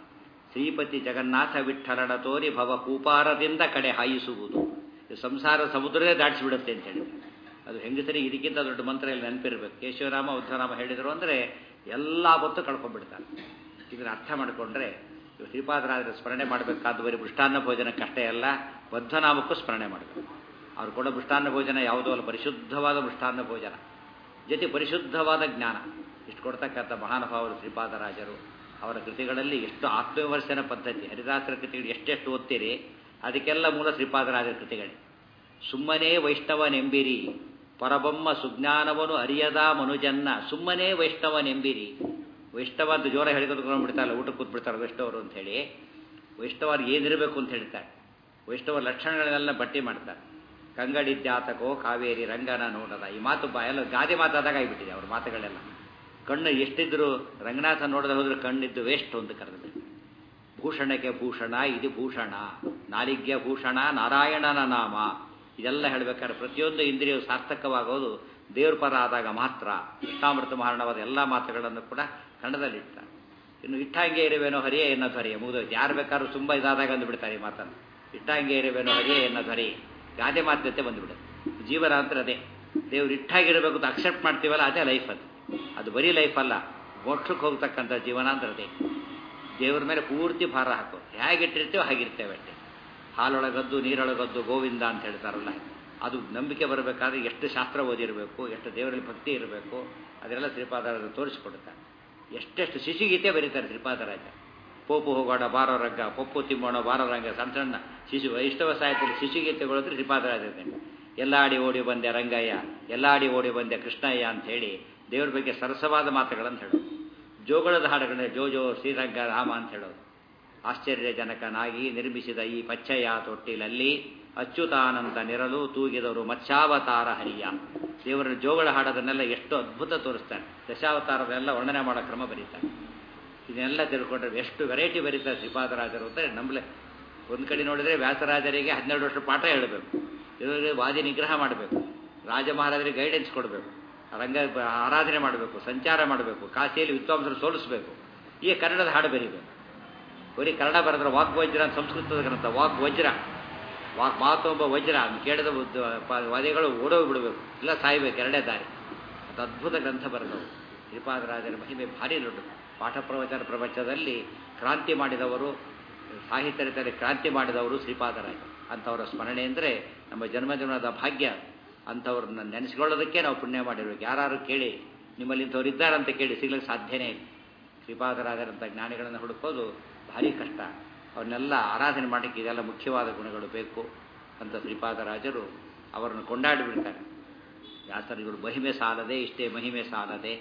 ಶ್ರೀಪತಿ ಜಗನ್ನಾಥ ವಿಠಲನ ತೋರಿ ಭವ ಕೂಪಾರದಿಂದ ಕಡೆ ಹಾಯಿಸುವುದು ಸಂಸಾರ ಸಮುದ್ರವೇ ದಾಟಿಸಿಬಿಡುತ್ತೆ ಅಂತ ಹೇಳಿ ಅದು ಹೆಂಗಸರಿಗೆ ಇದಕ್ಕಿಂತ ದೊಡ್ಡ ಮಂತ್ರ ಇಲ್ಲಿ ನೆನಪಿರ್ಬೇಕು ಕೇಶವರಾಮ ಉದ್ಧರಾಮ ಹೇಳಿದರು ಅಂದರೆ ಎಲ್ಲ ಹೊತ್ತು ಕಳ್ಕೊಂಡ್ಬಿಡ್ತಾರೆ ಇದನ್ನು ಅರ್ಥ ಮಾಡಿಕೊಂಡ್ರೆ ಶ್ರೀಪಾದರಾಜರ ಸ್ಮರಣೆ ಮಾಡಬೇಕಾದ ಬರೀ ಮೃಷ್ಟಾನ್ನ ಭೋಜನಕ್ಕಷ್ಟೇ ಅಲ್ಲ ಬದ್ಧನಾಮಕ್ಕೂ ಸ್ಮರಣೆ ಮಾಡಬೇಕು ಅವ್ರು ಕೊಡೋ ಮೃಷ್ಟಾನ್ನ ಭೋಜನ ಯಾವುದೋ ಅಲ್ಲ ಪರಿಶುದ್ಧವಾದ ಮೃಷ್ಟಾನ್ನ ಭೋಜನ ಜೊತೆ ಪರಿಶುದ್ಧವಾದ ಜ್ಞಾನ ಇಷ್ಟು ಕೊಡ್ತಕ್ಕಂಥ ಮಹಾನುಭಾವರು ಶ್ರೀಪಾದರಾಜರು ಅವರ ಕೃತಿಗಳಲ್ಲಿ ಎಷ್ಟು ಆತ್ಮವಿಮರ್ಶನ ಪದ್ಧತಿ ಹರಿದಾಸರ ಕೃತಿಗಳು ಎಷ್ಟೆಷ್ಟು ಓದ್ತೀರಿ ಅದಕ್ಕೆಲ್ಲ ಮೂಲ ಶ್ರೀಪಾದರಾಜರ ಕೃತಿಗಳೇ ಸುಮ್ಮನೆ ವೈಷ್ಣವನೆಂಬಿರಿ ಪರಬೊಮ್ಮ ಸುಜ್ಞಾನವನು ಅರಿಯದ ಮನುಜನ್ನ ಸುಮ್ಮನೆ ವೈಷ್ಣವನೆಂಬಿರಿ ವೈಷ್ಣವ ಅಂತ ಜೋರ ಹೇಳಿಕೊಂಡು ಬಿಡ್ತಾರಲ್ಲ ಊಟ ಕೂತ್ಬಿಡ್ತಾರೆ ವೈಷ್ಣವರು ಅಂತ ಹೇಳಿ ವೈಷ್ಣವರು ಏನಿರಬೇಕು ಅಂತ ಹೇಳ್ತಾರೆ ವೈಷ್ಣವ ಲಕ್ಷಣಗಳನ್ನೆಲ್ಲ ಬಟ್ಟಿ ಮಾಡ್ತಾರೆ ಕಂಗಡಿದ್ಯಾತಕೋ ಕಾವೇರಿ ರಂಗನ ನೋಡದ ಈ ಮಾತು ಬ ಎಲ್ಲ ಗಾದೆ ಮಾತಾದಾಗ ಆಗಿಬಿಟ್ಟಿದೆ ಅವ್ರ ಮಾತುಗಳೆಲ್ಲ ಕಣ್ಣು ಎಷ್ಟಿದ್ರು ರಂಗನಾಥ ನೋಡದೆ ಹೋದ್ರೆ ಕಣ್ಣಿದ್ದು ವೇಸ್ಟ್ ಅಂತ ಕರೆದು ಭೂಷಣಕ್ಕೆ ಭೂಷಣ ಇದು ಭೂಷಣ ನಾಲಿಗ್ಯ ಭೂಷಣ ನಾರಾಯಣನ ನಾಮ ಇದೆಲ್ಲ ಹೇಳ್ಬೇಕಾದ್ರೆ ಪ್ರತಿಯೊಂದು ಇಂದ್ರಿಯವು ಸಾರ್ಥಕವಾಗೋದು ದೇವ್ರ ಪರ ಆದಾಗ ಮಾತ್ರ ಕೃಷ್ಣಾಮೃತ ಮಹಾರಣವಾದ ಎಲ್ಲ ಮಾತುಗಳನ್ನು ಕೂಡ ಕನ್ನಡದಲ್ಲಿಡ್ತಾರೆ ಇನ್ನು ಇಟ್ಟಂಗೆ ಇರುವೇನೋ ಹರಿಯೇ ಎನ್ನ ಧ್ವರಿಯ ಮುಗಿದೋಯ್ತು ಯಾರು ಬೇಕಾದ್ರೂ ತುಂಬ ಇದಾದಾಗ ಅಂದುಬಿಡ್ತಾರೆ ಈ ಮಾತನ್ನು ಇಟ್ಟಂಗೆ ಇರುವೇನೋ ಹರಿಯೇ ಎನ್ನ ಧ್ವರಿ ಗಾದೆ ಮಾತುಕತೆ ಬಂದುಬಿಡುತ್ತೆ ಜೀವನ ಅಂದ್ರೆ ಅದೇ ದೇವ್ರು ಇಟ್ಟಾಗಿರಬೇಕು ಅಂತ ಅಕ್ಸೆಪ್ಟ್ ಮಾಡ್ತೀವಲ್ಲ ಅದೇ ಲೈಫ್ ಅದು ಅದು ಬರೀ ಲೈಫ್ ಅಲ್ಲ ಮೋಕ್ಷಕ್ಕೆ ಹೋಗ್ತಕ್ಕಂಥ ಜೀವನ ಅಂದ್ರೆ ಅದೇ ದೇವ್ರ ಮೇಲೆ ಪೂರ್ತಿ ಭಾರ ಹಾಕು ಹೇಗಿಟ್ಟಿರ್ತೀವೋ ಹಾಗಿರ್ತೇವೆ ಅಷ್ಟೇ ಹಾಲೊಳಗದ್ದು ನೀರೊಳಗದ್ದು ಗೋವಿಂದ ಅಂತ ಹೇಳ್ತಾರಲ್ಲ ಅದು ನಂಬಿಕೆ ಬರಬೇಕಾದ್ರೆ ಎಷ್ಟು ಶಾಸ್ತ್ರ ಓದಿರಬೇಕು ಎಷ್ಟು ದೇವರಲ್ಲಿ ಭಕ್ತಿ ಇರಬೇಕು ಅದೆಲ್ಲ ಶ್ರೀಪಾದರಾಜ ತೋರಿಸಿಕೊಡುತ್ತಾರೆ ಎಷ್ಟೆಷ್ಟು ಶಿಶುಗೀತೆ ಬರೀತಾರೆ ಶ್ರೀಪಾದರಾಜ ಪೋಪು ಹೋಗೋಣ ಬಾರೋ ರಂಗ ಪೊಪ್ಪು ತಿಮ್ಮೋಣ ಬಾರೋ ರಂಗ ಸಣ್ಣ ಸಣ್ಣ ಶಿಶು ವೈಷ್ಣವ ಸಾಹಿತ್ಯದಲ್ಲಿ ಶಿಶುಗೀತೆಗಳು ಅಂದ್ರೆ ಶ್ರೀಪಾದರಾಜ ಎಲ್ಲಾಡಿ ಓಡಿ ಬಂದೆ ರಂಗಯ್ಯ ಎಲ್ಲಾಡಿ ಓಡಿ ಬಂದೆ ಕೃಷ್ಣಯ್ಯ ಅಂತ ಹೇಳಿ ದೇವ್ರ ಬಗ್ಗೆ ಸರಸವಾದ ಮಾತುಗಳನ್ನು ಹೇಳೋದು ಜೋಗಳದ ಹಾಡುಗಳನ್ನ ಜೋ ಜೋ ಶ್ರೀರಂಗ ರಾಮ ಅಂತ ಹೇಳೋದು ಆಶ್ಚರ್ಯಜನಕನಾಗಿ ನಿರ್ಮಿಸಿದ ಈ ಪಚ್ಚಯ್ಯ ತೊಟ್ಟಿಲಲ್ಲಿ ಅಚ್ಯುತಾನಂದ ನಿರಲು ತೂಗಿದವರು ಮತ್ಸ್ಯಾವತಾರ ಹರಿಯ ದೇವರ ಜೋಗಳ ಹಾಡೋದನ್ನೆಲ್ಲ ಎಷ್ಟು ಅದ್ಭುತ ತೋರಿಸ್ತಾರೆ ದಶಾವತಾರದೆಲ್ಲ ವರ್ಣನೆ ಮಾಡೋ ಕ್ರಮ ಬರೀತಾರೆ ಇದನ್ನೆಲ್ಲ ತಿಳ್ಕೊಂಡ್ರೆ ಎಷ್ಟು ವೆರೈಟಿ ಬರೀತಾರೆ ಶ್ರೀಪಾದರಾಜರು ಅಂದರೆ ನಂಬಲೆ ಒಂದು ಕಡೆ ನೋಡಿದರೆ ವ್ಯಾಸರಾಜರಿಗೆ ಹನ್ನೆರಡು ವರ್ಷ ಪಾಠ ಹೇಳಬೇಕು ಇವರಿಗೆ ವಾದಿ ನಿಗ್ರಹ ಮಾಡಬೇಕು ರಾಜ ಮಹಾರಾಜರಿಗೆ ಗೈಡೆನ್ಸ್ ಕೊಡಬೇಕು ರಂಗ ಆರಾಧನೆ ಮಾಡಬೇಕು ಸಂಚಾರ ಮಾಡಬೇಕು ಕಾಶಿಯಲ್ಲಿ ವಿದ್ವಾಂಸರು ಸೋಲಿಸಬೇಕು ಈಗ ಕನ್ನಡದ ಹಾಡು ಬರೀಬೇಕು ಬರೀ ಕನ್ನಡ ಬರೆದ್ರೆ ವಾಕ್ ವಜ್ರ ಅಂತ ಸಂಸ್ಕೃತದ ಗ್ರಂಥ ವಾಕ್ ವಜ್ರ ವಾಕ್ ಮಾತು ಒಬ್ಬ ವಜ್ರ ಅಂತ ಕೇಳಿದ ವಾದಿಗಳು ಓಡೋಗಿ ಬಿಡಬೇಕು ಇಲ್ಲ ಸಾಯ್ಬೇಕು ಎರಡೇ ದಾರಿ ಅದು ಅದ್ಭುತ ಗ್ರಂಥ ಬರೆದವು ಶ್ರೀಪಾದರಾಜರ ಮಹಿಮೆ ಭಾರಿ ದೊಡ್ಡದು ಪಾಠ ಪ್ರವಚನ ಪ್ರಪಂಚದಲ್ಲಿ ಕ್ರಾಂತಿ ಮಾಡಿದವರು ಸಾಹಿತ್ಯದಲ್ಲಿ ಕ್ರಾಂತಿ ಮಾಡಿದವರು ಶ್ರೀಪಾದರಾಜ ಅಂಥವರ ಸ್ಮರಣೆ ಅಂದರೆ ನಮ್ಮ ಜನ್ಮಜನ್ಮದ ಭಾಗ್ಯ ಅಂಥವ್ರನ್ನ ನೆನೆಸ್ಕೊಳ್ಳೋದಕ್ಕೆ ನಾವು ಪುಣ್ಯ ಮಾಡಿರ್ಬೇಕು ಯಾರು ಕೇಳಿ ನಿಮ್ಮಲ್ಲಿ ಇಂಥವ್ರು ಇದ್ದಾರಂತ ಕೇಳಿ ಸಿಗ್ಲಿಕ್ಕೆ ಸಾಧ್ಯನೇ ಇಲ್ಲ ಶ್ರೀಪಾದರಾಜರಂಥ ಜ್ಞಾನಿಗಳನ್ನು ಹುಡುಕೋದು ಭಾರಿ ಕಷ್ಟ ಅವನ್ನೆಲ್ಲ ಆರಾಧನೆ ಮಾಡಲಿಕ್ಕೆ ಇದೆಲ್ಲ ಮುಖ್ಯವಾದ ಗುಣಗಳು ಬೇಕು ಅಂತ ಶ್ರೀಪಾದರಾಜರು ಅವರನ್ನು ಕೊಂಡಾಡಿಬಿಡ್ತಾರೆ ವ್ಯಾಸರಿಗಳು ಮಹಿಮೆ ಸಾಲದೆ ಇಷ್ಟೇ ಮಹಿಮೆ ಸಾಲದೆ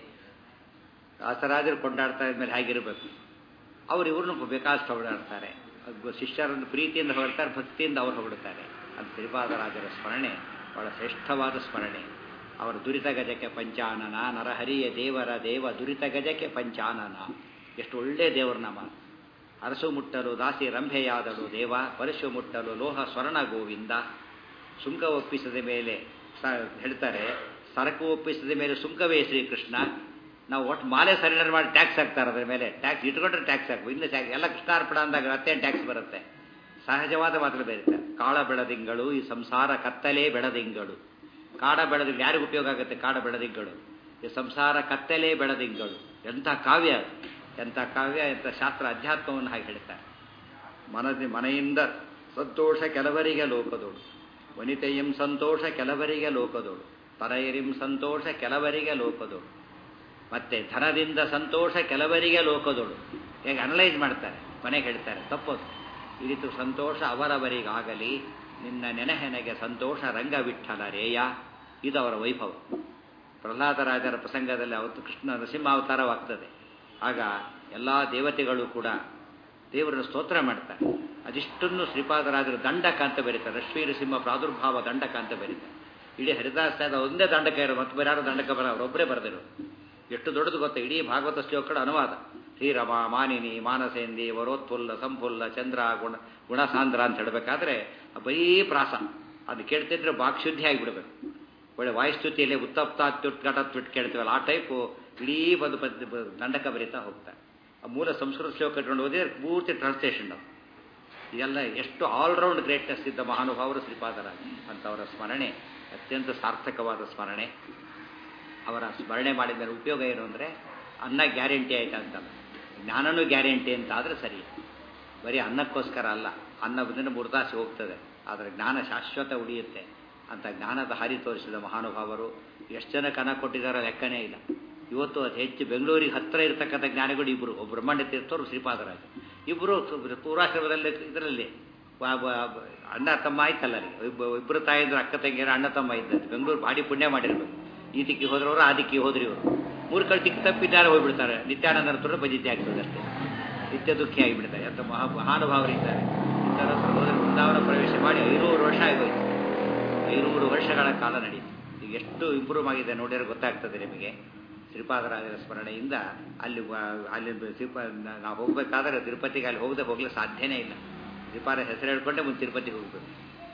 ವ್ಯಾಸರಾಜರು ಕೊಂಡಾಡ್ತಾ ಇದ್ಮೇಲೆ ಹೇಗಿರಬೇಕು ಅವ್ರು ಇವ್ರನ್ನ ಬೇಕಾದಷ್ಟು ಹೊಗಡಾಡ್ತಾರೆ ಶಿಷ್ಯರನ್ನು ಪ್ರೀತಿಯಿಂದ ಹೊಗಡ್ತಾರೆ ಭಕ್ತಿಯಿಂದ ಅವ್ರು ಹೊಗಡುತ್ತಾರೆ ಅಂತ ಶ್ರೀಪಾದರಾಜರ ಸ್ಮರಣೆ ಬಹಳ ಶ್ರೇಷ್ಠವಾದ ಸ್ಮರಣೆ ಅವರ ದುರಿತ ಗಜಕ್ಕೆ ಪಂಚಾನನ ನರಹರಿಯ ದೇವರ ದೇವ ದುರಿತ ಗಜಕ್ಕೆ ಪಂಚಾನನ ಎಷ್ಟು ಒಳ್ಳೆಯ ದೇವರ ನಾಮ ಅರಸು ಮುಟ್ಟಲು ದಾಸಿ ರಂಭೆಯಾದಳು ದೇವ ಪರಶು ಮುಟ್ಟಲು ಲೋಹ ಸ್ವರ್ಣ ಗೋವಿಂದ ಸುಂಕ ಒಪ್ಪಿಸದ ಮೇಲೆ ಹೇಳ್ತಾರೆ ಸರಕು ಒಪ್ಪಿಸದ ಮೇಲೆ ಸುಂಕವೇ ಶ್ರೀಕೃಷ್ಣ ನಾವು ಒಟ್ಟು ಮಾಲೆ ಸರೆಂಡರ್ ಮಾಡಿ ಟ್ಯಾಕ್ಸ್ ಹಾಕ್ತಾರೆ ಅದ್ರ ಮೇಲೆ ಟ್ಯಾಕ್ಸ್ ಇಟ್ಕೊಂಡ್ರೆ ಟ್ಯಾಕ್ಸ್ ಹಾಕು ಇನ್ನು ಟ್ಯಾಕ್ಸ್ ಎಲ್ಲ ಕೃಷ್ಣಾರ್ಪಣ ಅಂದಾಗ ಮತ್ತೆ ಟ್ಯಾಕ್ಸ್ ಬರುತ್ತೆ ಸಹಜವಾದ ಮಾತುಗಳು ಬೇರೆ ಕಾಳ ಬೆಳದಿಂಗಳು ಈ ಸಂಸಾರ ಕತ್ತಲೇ ಬೆಳದಿಂಗಳು ಕಾಡ ಬೆಳೆದಿಂಗಳು ಯಾರಿಗೂ ಉಪಯೋಗ ಆಗುತ್ತೆ ಕಾಡ ಬೆಳದಿಂಗಳು ಈ ಸಂಸಾರ ಕತ್ತಲೇ ಬೆಳದಿಂಗಳು ಎಂಥ ಕಾವ್ಯ ಅದು. ಎಂಥ ಕಾವ್ಯ ಎಂಥ ಶಾಸ್ತ್ರ ಅಧ್ಯಾತ್ಮವನ್ನು ಹಾಗೆ ಹೇಳ್ತಾರೆ ಮನದಿ ಮನೆಯಿಂದ ಸಂತೋಷ ಕೆಲವರಿಗೆ ಲೋಕದೋಡು ವನಿತೆಯಂ ಸಂತೋಷ ಕೆಲವರಿಗೆ ಲೋಕದೋಡು ಪರಯರಿಂ ಸಂತೋಷ ಕೆಲವರಿಗೆ ಲೋಕದೋಡು ಮತ್ತೆ ಧನದಿಂದ ಸಂತೋಷ ಕೆಲವರಿಗೆ ಲೋಕದೋಡು ಹೇಗೆ ಅನಲೈಸ್ ಮಾಡ್ತಾರೆ ಮನೆಗೆ ಹೇಳ್ತಾರೆ ತಪ್ಪೋದು ಈ ರೀತಿ ಸಂತೋಷ ಅವರವರಿಗಾಗಲಿ ನಿನ್ನ ನೆನಹೆನಗೆ ಸಂತೋಷ ರಂಗವಿಠಲ ರೇಯ ಇದು ಅವರ ವೈಭವ ಪ್ರಹ್ಲಾದರಾಜರ ಪ್ರಸಂಗದಲ್ಲಿ ಅವತ್ತು ಕೃಷ್ಣ ನರಸಿಂಹಾವತಾರವಾಗ್ತದೆ ಆಗ ಎಲ್ಲ ದೇವತೆಗಳು ಕೂಡ ದೇವರನ್ನು ಸ್ತೋತ್ರ ಮಾಡ್ತಾರೆ ಅದಿಷ್ಟನ್ನು ಶ್ರೀಪಾದರಾಜರು ದಂಡಕ ಅಂತ ಬರೀತಾರೆ ರಶ್ಮಿ ನೃಸಿಂಹ ಪ್ರಾದುರ್ಭಾವ ದಂಡಕ ಅಂತ ಬರೀತಾರೆ ಇಡೀ ಹರಿದಾಸ ಸಾಹೇಬ ಒಂದೇ ದಂಡಕ ಇರೋ ಮತ್ತೆ ಬೇರೆ ಯಾರು ದಂಡಕ ಬರ ಅವರೊಬ್ಬರೇ ಬರೆದಿರು ಎಷ್ಟು ದೊಡ್ಡದು ಗೊತ್ತಾ ಇಡೀ ಭಾಗವತ ಶ್ಲೋಕಗಳ ಅನುವಾದ ಶ್ರೀರಮ ಮಾನಿನಿ ಮಾನಸೇಂದಿ ವರೋತ್ಫುಲ್ಲ ಸಂಫುಲ್ಲ ಚಂದ್ರ ಗುಣ ಗುಣಸಾಂದ್ರ ಅಂತ ಹೇಳಬೇಕಾದ್ರೆ ಬರೀ ಪ್ರಾಸ ಅದು ಕೇಳ್ತಿದ್ರೆ ಬಾಕ್ಶುದ್ಧಿ ಆಗಿಬಿಡ್ಬೇಕು ಒಳ್ಳೆ ವಾಯುಸ್ತುತಿಯಲ್ಲಿ ಉತ್ತಪ್ತ ಅತ್ಯುತ್ಕಟ ತ್ವಿಟ್ ಕೇಳ್ತೀವಲ್ಲ ಆ ಟೈಪು ಇಡೀ ಬಂದು ಪದ್ಯ ದಂಡಕ ಬರೀತಾ ಹೋಗ್ತಾರೆ ಆ ಮೂಲ ಸಂಸ್ಕೃತ ಶ್ಲೋಕ ಇಟ್ಕೊಂಡು ಓದಿದ್ರೆ ಪೂರ್ತಿ ಟ್ರಾನ್ಸ್ಲೇಷನ್ ಅದು ಇದೆಲ್ಲ ಎಷ್ಟು ಆಲ್ರೌಂಡ್ ಗ್ರೇಟ್ನೆಸ್ ಇದ್ದ ಮಹಾನುಭಾವರು ಶ್ರೀಪಾದರಾಜ ಅಂತವರ ಸ್ಮರಣೆ ಅತ್ಯಂತ ಸಾರ್ಥಕವಾದ ಸ್ಮರಣೆ ಅವರ ಸ್ಮರಣೆ ಮಾಡಿದ ಮೇಲೆ ಉಪಯೋಗ ಏನು ಅಂದರೆ ಅನ್ನ ಗ್ಯಾರಂಟಿ ಆಯ್ತಾ ಅಂತಲ್ಲ ಜ್ಞಾನನೂ ಗ್ಯಾರಂಟಿ ಅಂತ ಆದರೆ ಸರಿ ಬರೀ ಅನ್ನಕ್ಕೋಸ್ಕರ ಅಲ್ಲ ಅನ್ನ ಬಂದರೆ ಮುರ್ದಾಸಿ ಹೋಗ್ತದೆ ಆದರೆ ಜ್ಞಾನ ಶಾಶ್ವತ ಉಳಿಯುತ್ತೆ ಅಂತ ಜ್ಞಾನದ ಹಾರಿ ತೋರಿಸಿದ ಮಹಾನುಭಾವರು ಎಷ್ಟು ಜನಕ್ಕೆ ಅನ್ನ ಕೊಟ್ಟಿದ್ದಾರೋ ಲೆಕ್ಕನೇ ಇಲ್ಲ ಇವತ್ತು ಅತಿ ಹೆಚ್ಚು ಬೆಂಗಳೂರಿಗೆ ಹತ್ತಿರ ಇರತಕ್ಕಂಥ ಜ್ಞಾನಿಗಳು ಇಬ್ಬರು ಒಬ್ಬರು ಬ್ರಹ್ಮಾಂಡ ತೀರ್ಥರು ಶ್ರೀಪಾದರಾಜ ಇಬ್ಬರು ಪೂರ್ವಾಶ್ರಮದಲ್ಲಿ ಇದರಲ್ಲಿ ಅಣ್ಣ ತಮ್ಮ ಆಯ್ತಲ್ಲ ರೀ ಇಬ್ಬರು ತಾಯಿದ್ರು ಅಕ್ಕ ತಂಗಿಯರ ಅಣ್ಣ ತಮ್ಮ ಇದ್ದಂತೆ ಬೆಂಗಳೂರು ಭಾರಿ ಪುಣ್ಯ ಮಾಡಿರ್ಬೇಕು ಈ ದಿಕ್ಕಿಗೆ ಹೋದ್ರವರು ಆ ದಿಕ್ಕಿಗೆ ಹೋದ್ರಿ ಇವರು ಮೂರು ಕಡೆ ದಿಕ್ಕು ತಪ್ಪಿದ್ದಾರೆ ಹೋಗ್ಬಿಡ್ತಾರೆ ನಿತ್ಯಾನಂದನ ತುರ ಬಜಿತೆ ಆಗ್ತದೆ ಅಷ್ಟೇ ನಿತ್ಯ ದುಃಖಿ ಆಗಿಬಿಡ್ತಾರೆ ಅಂತ ಮಹಾ ಮಹಾನುಭಾವರಿದ್ದಾರೆ ಇಂಥರ ಹೋದ್ರೆ ವೃಂದಾವನ ಪ್ರವೇಶ ಮಾಡಿ ಐನೂರು ವರ್ಷ ಆಗೋಯ್ತು ಐನೂರು ವರ್ಷಗಳ ಕಾಲ ನಡೀತು ಈಗ ಎಷ್ಟು ಇಂಪ್ರೂವ್ ಆಗಿದೆ ನೋಡಿದ್ರೆ ಗೊತ್ತಾಗ್ತದೆ ನಿಮಗೆ ಶ್ರೀಪಾದರಾಜರ ಸ್ಮರಣೆಯಿಂದ ಅಲ್ಲಿ ಅಲ್ಲಿ ಶ್ರೀಪ ನಾವು ಹೋಗ್ಬೇಕಾದ್ರೆ ತಿರುಪತಿಗೆ ಅಲ್ಲಿ ಹೋಗದೆ ಹೋಗ್ಲಿಕ್ಕೆ ಸಾಧ್ಯನೇ ಇಲ್ಲ ಶ್ರೀಪಾದ ಹೆಸರು ಹೇಳ್ಕೊಂಡೆ ಮುಂದೆ ತಿರುಪತಿಗೆ ಹೋಗ್ಬೇಕು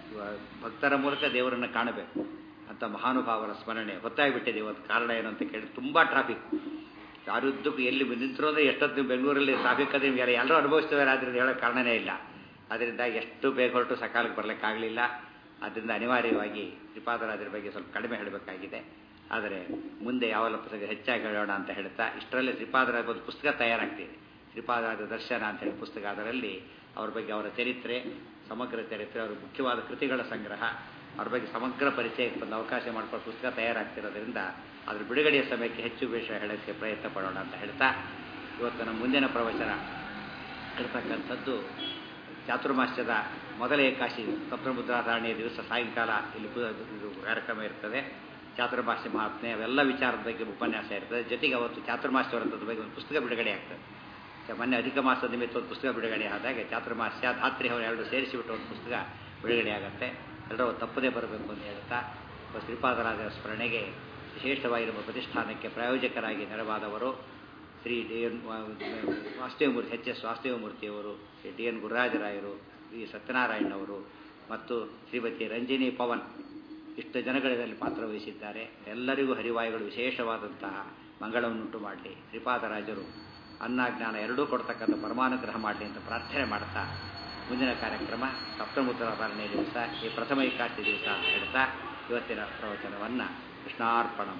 ಭಕ್ತರ ಮೂಲಕ ದೇವರನ್ನು ಕಾಣಬೇಕು ಅಂತ ಮಹಾನುಭಾವರ ಸ್ಮರಣೆ ಹೊತ್ತಾಗಿಬಿಟ್ಟಿದೆ ಇವತ್ತು ಕಾರಣ ಏನು ಅಂತ ಕೇಳಿ ತುಂಬ ಟ್ರಾಫಿಕ್ ಯಾರುದ್ದಕ್ಕೂ ಎಲ್ಲಿ ನಿಂತರು ಅಂದರೆ ಎಷ್ಟೊತ್ತು ಬೆಂಗಳೂರಲ್ಲಿ ಟ್ರಾಫಿಕ್ ಅದೇ ನಿಮ್ಗೆ ಎಲ್ಲರೂ ಅನುಭವಿಸ್ತೇವೆ ಆದ್ದರಿಂದ ಹೇಳೋಕ್ಕೆ ಕಾರಣನೇ ಇಲ್ಲ ಅದರಿಂದ ಎಷ್ಟು ಬೇಗ ಹೊರಟು ಸಕಾಲಕ್ಕೆ ಬರಲಿಕ್ಕಾಗಲಿಲ್ಲ ಅದರಿಂದ ಅನಿವಾರ್ಯವಾಗಿ ಶ್ರೀಪಾದರಾಜರ ಬಗ್ಗೆ ಸ್ವಲ್ಪ ಕಡಿಮೆ ಹೇಳಬೇಕಾಗಿದೆ ಆದರೆ ಮುಂದೆ ಯಾವೆಲ್ಲ ಪುಸ್ತಕ ಹೆಚ್ಚಾಗಿ ಹೇಳೋಣ ಅಂತ ಹೇಳ್ತಾ ಇಷ್ಟರಲ್ಲೇ ಶ್ರೀಪಾದರಾಜ ಒಂದು ಪುಸ್ತಕ ತಯಾರಾಗ್ತಿದೆ ಶ್ರೀಪಾದರಾಜ ದರ್ಶನ ಅಂತ ಹೇಳಿ ಪುಸ್ತಕ ಅದರಲ್ಲಿ ಅವ್ರ ಬಗ್ಗೆ ಅವರ ಚರಿತ್ರೆ ಸಮಗ್ರ ಚರಿತ್ರೆ ಅವರ ಮುಖ್ಯವಾದ ಕೃತಿಗಳ ಸಂಗ್ರಹ ಅವ್ರ ಬಗ್ಗೆ ಸಮಗ್ರ ಪರಿಚಯಕ್ಕೆ ಒಂದು ಅವಕಾಶ ಮಾಡಿಕೊಂಡು ಪುಸ್ತಕ ತಯಾರಾಗ್ತಿರೋದ್ರಿಂದ ಅದ್ರ ಬಿಡುಗಡೆಯ ಸಮಯಕ್ಕೆ ಹೆಚ್ಚು ವಿಷಯ ಹೇಳೋಕ್ಕೆ ಪ್ರಯತ್ನ ಪಡೋಣ ಅಂತ ಹೇಳ್ತಾ ಇವತ್ತು ನಮ್ಮ ಮುಂದಿನ ಪ್ರವಚನ ಇರ್ತಕ್ಕಂಥದ್ದು ಚಾತುರ್ಮಾಸ್ಯದ ಮೊದಲ ಏಕಾಶಿ ಸಪ್ತಮುದ್ರಾಧಾರಣೆಯ ದಿವಸ ಸಾಯಂಕಾಲ ಇಲ್ಲಿ ಇದು ಕಾರ್ಯಕ್ರಮ ಇರ್ತದೆ ಚಾತುರ್ಮಾಸ್ಯ ಮಹಾತ್ಮೆ ಅವೆಲ್ಲ ವಿಚಾರದ ಬಗ್ಗೆ ಉಪನ್ಯಾಸ ಇರ್ತದೆ ಜೊತೆಗೆ ಅವತ್ತು ಚಾತುರ್ಮಾಸ್ಯ ವ್ರತದ ಬಗ್ಗೆ ಒಂದು ಪುಸ್ತಕ ಬಿಡುಗಡೆ ಆಗ್ತದೆ ಮೊನ್ನೆ ಅಧಿಕ ಮಾಸದ ನಿಮಿತ್ತ ಒಂದು ಪುಸ್ತಕ ಬಿಡುಗಡೆ ಆದಾಗ ಚಾತುರ್ಮಾಸ್ಯ ಧಾತ್ರಿ ಅವರು ಎರಡು ಸೇರಿಸಿಬಿಟ್ಟು ಒಂದು ಪುಸ್ತಕ ಬಿಡುಗಡೆ ಆಗುತ್ತೆ ಎಲ್ಲರೂ ತಪ್ಪದೇ ಬರಬೇಕು ಅಂತ ಹೇಳ್ತಾ ಶ್ರೀಪಾದರಾಜರ ಸ್ಮರಣೆಗೆ ವಿಶೇಷವಾಗಿರುವ ಪ್ರತಿಷ್ಠಾನಕ್ಕೆ ಪ್ರಾಯೋಜಕರಾಗಿ ನೆರವಾದವರು Shri D N Vastavamurthy H S ವಾಸ್ತವಮೂರ್ತಿಯವರು ಶ್ರೀ ಡಿ ಎನ್ ಗುರುರಾಜರಾಯರು ವಿ ಸತ್ಯನಾರಾಯಣವರು ಮತ್ತು ಶ್ರೀಮತಿ ರಂಜಿನಿ ಪವನ್ ಇಷ್ಟು ಜನಗಳಲ್ಲಿ ಪಾತ್ರ ವಹಿಸಿದ್ದಾರೆ ಎಲ್ಲರಿಗೂ ಹರಿವಾಯುಗಳು ವಿಶೇಷವಾದಂತಹ ಮಂಗಳವನ್ನುಂಟು ಮಾಡಲಿ ಶ್ರೀಪಾದರಾಜರು ಅನ್ನ ಜ್ಞಾನ ಎರಡೂ ಕೊಡ್ತಕ್ಕಂಥ ಪರಮಾನುಗ್ರಹ ಮಾಡಲಿ ಅಂತ ಪ್ರಾರ್ಥನೆ ಮಾಡ್ತಾ ಮುಂದಿನ ಕಾರ್ಯಕ್ರಮ ಸಪ್ತಮುದ್ರಾಧಾರಣೆಯ ದಿವಸ ಈ ಪ್ರಥಮ ಏಕಾದಶಿ ದಿವಸ ಅಂತ ಹೇಳ್ತಾ ಇವತ್ತಿನ ಪ್ರವಚನವನ್ನು ಕೃಷ್ಣಾರ್ಪಣ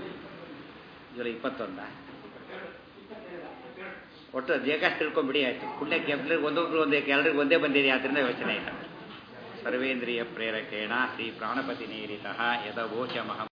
ಜುಲೈ ಇಪ್ಪತ್ತೊಂದ ಒಟ್ಟು ಏಕಾಶ ತಿಳ್ಕೊಂಬಿಡಿ ಆಯಿತು ಪುಣ್ಯಕ್ಕೆ ಎಲ್ಲರಿಗೂ ಒಂದೊಬ್ರು ಒಂದೇ ಎಲ್ಲರಿಗೂ ಒಂದೇ ಬಂದಿದೆ ಆದ್ದರಿಂದ ಯೋಚನೆ ಇಲ್ಲ ಸರ್ವೇಂದ್ರಿಯ ಪ್ರೇರಕೇಣ ಶ್ರೀ ಪ್ರಾಣಪತಿ ನೀರಿತಃ ಯದವೋಚಮಹಂ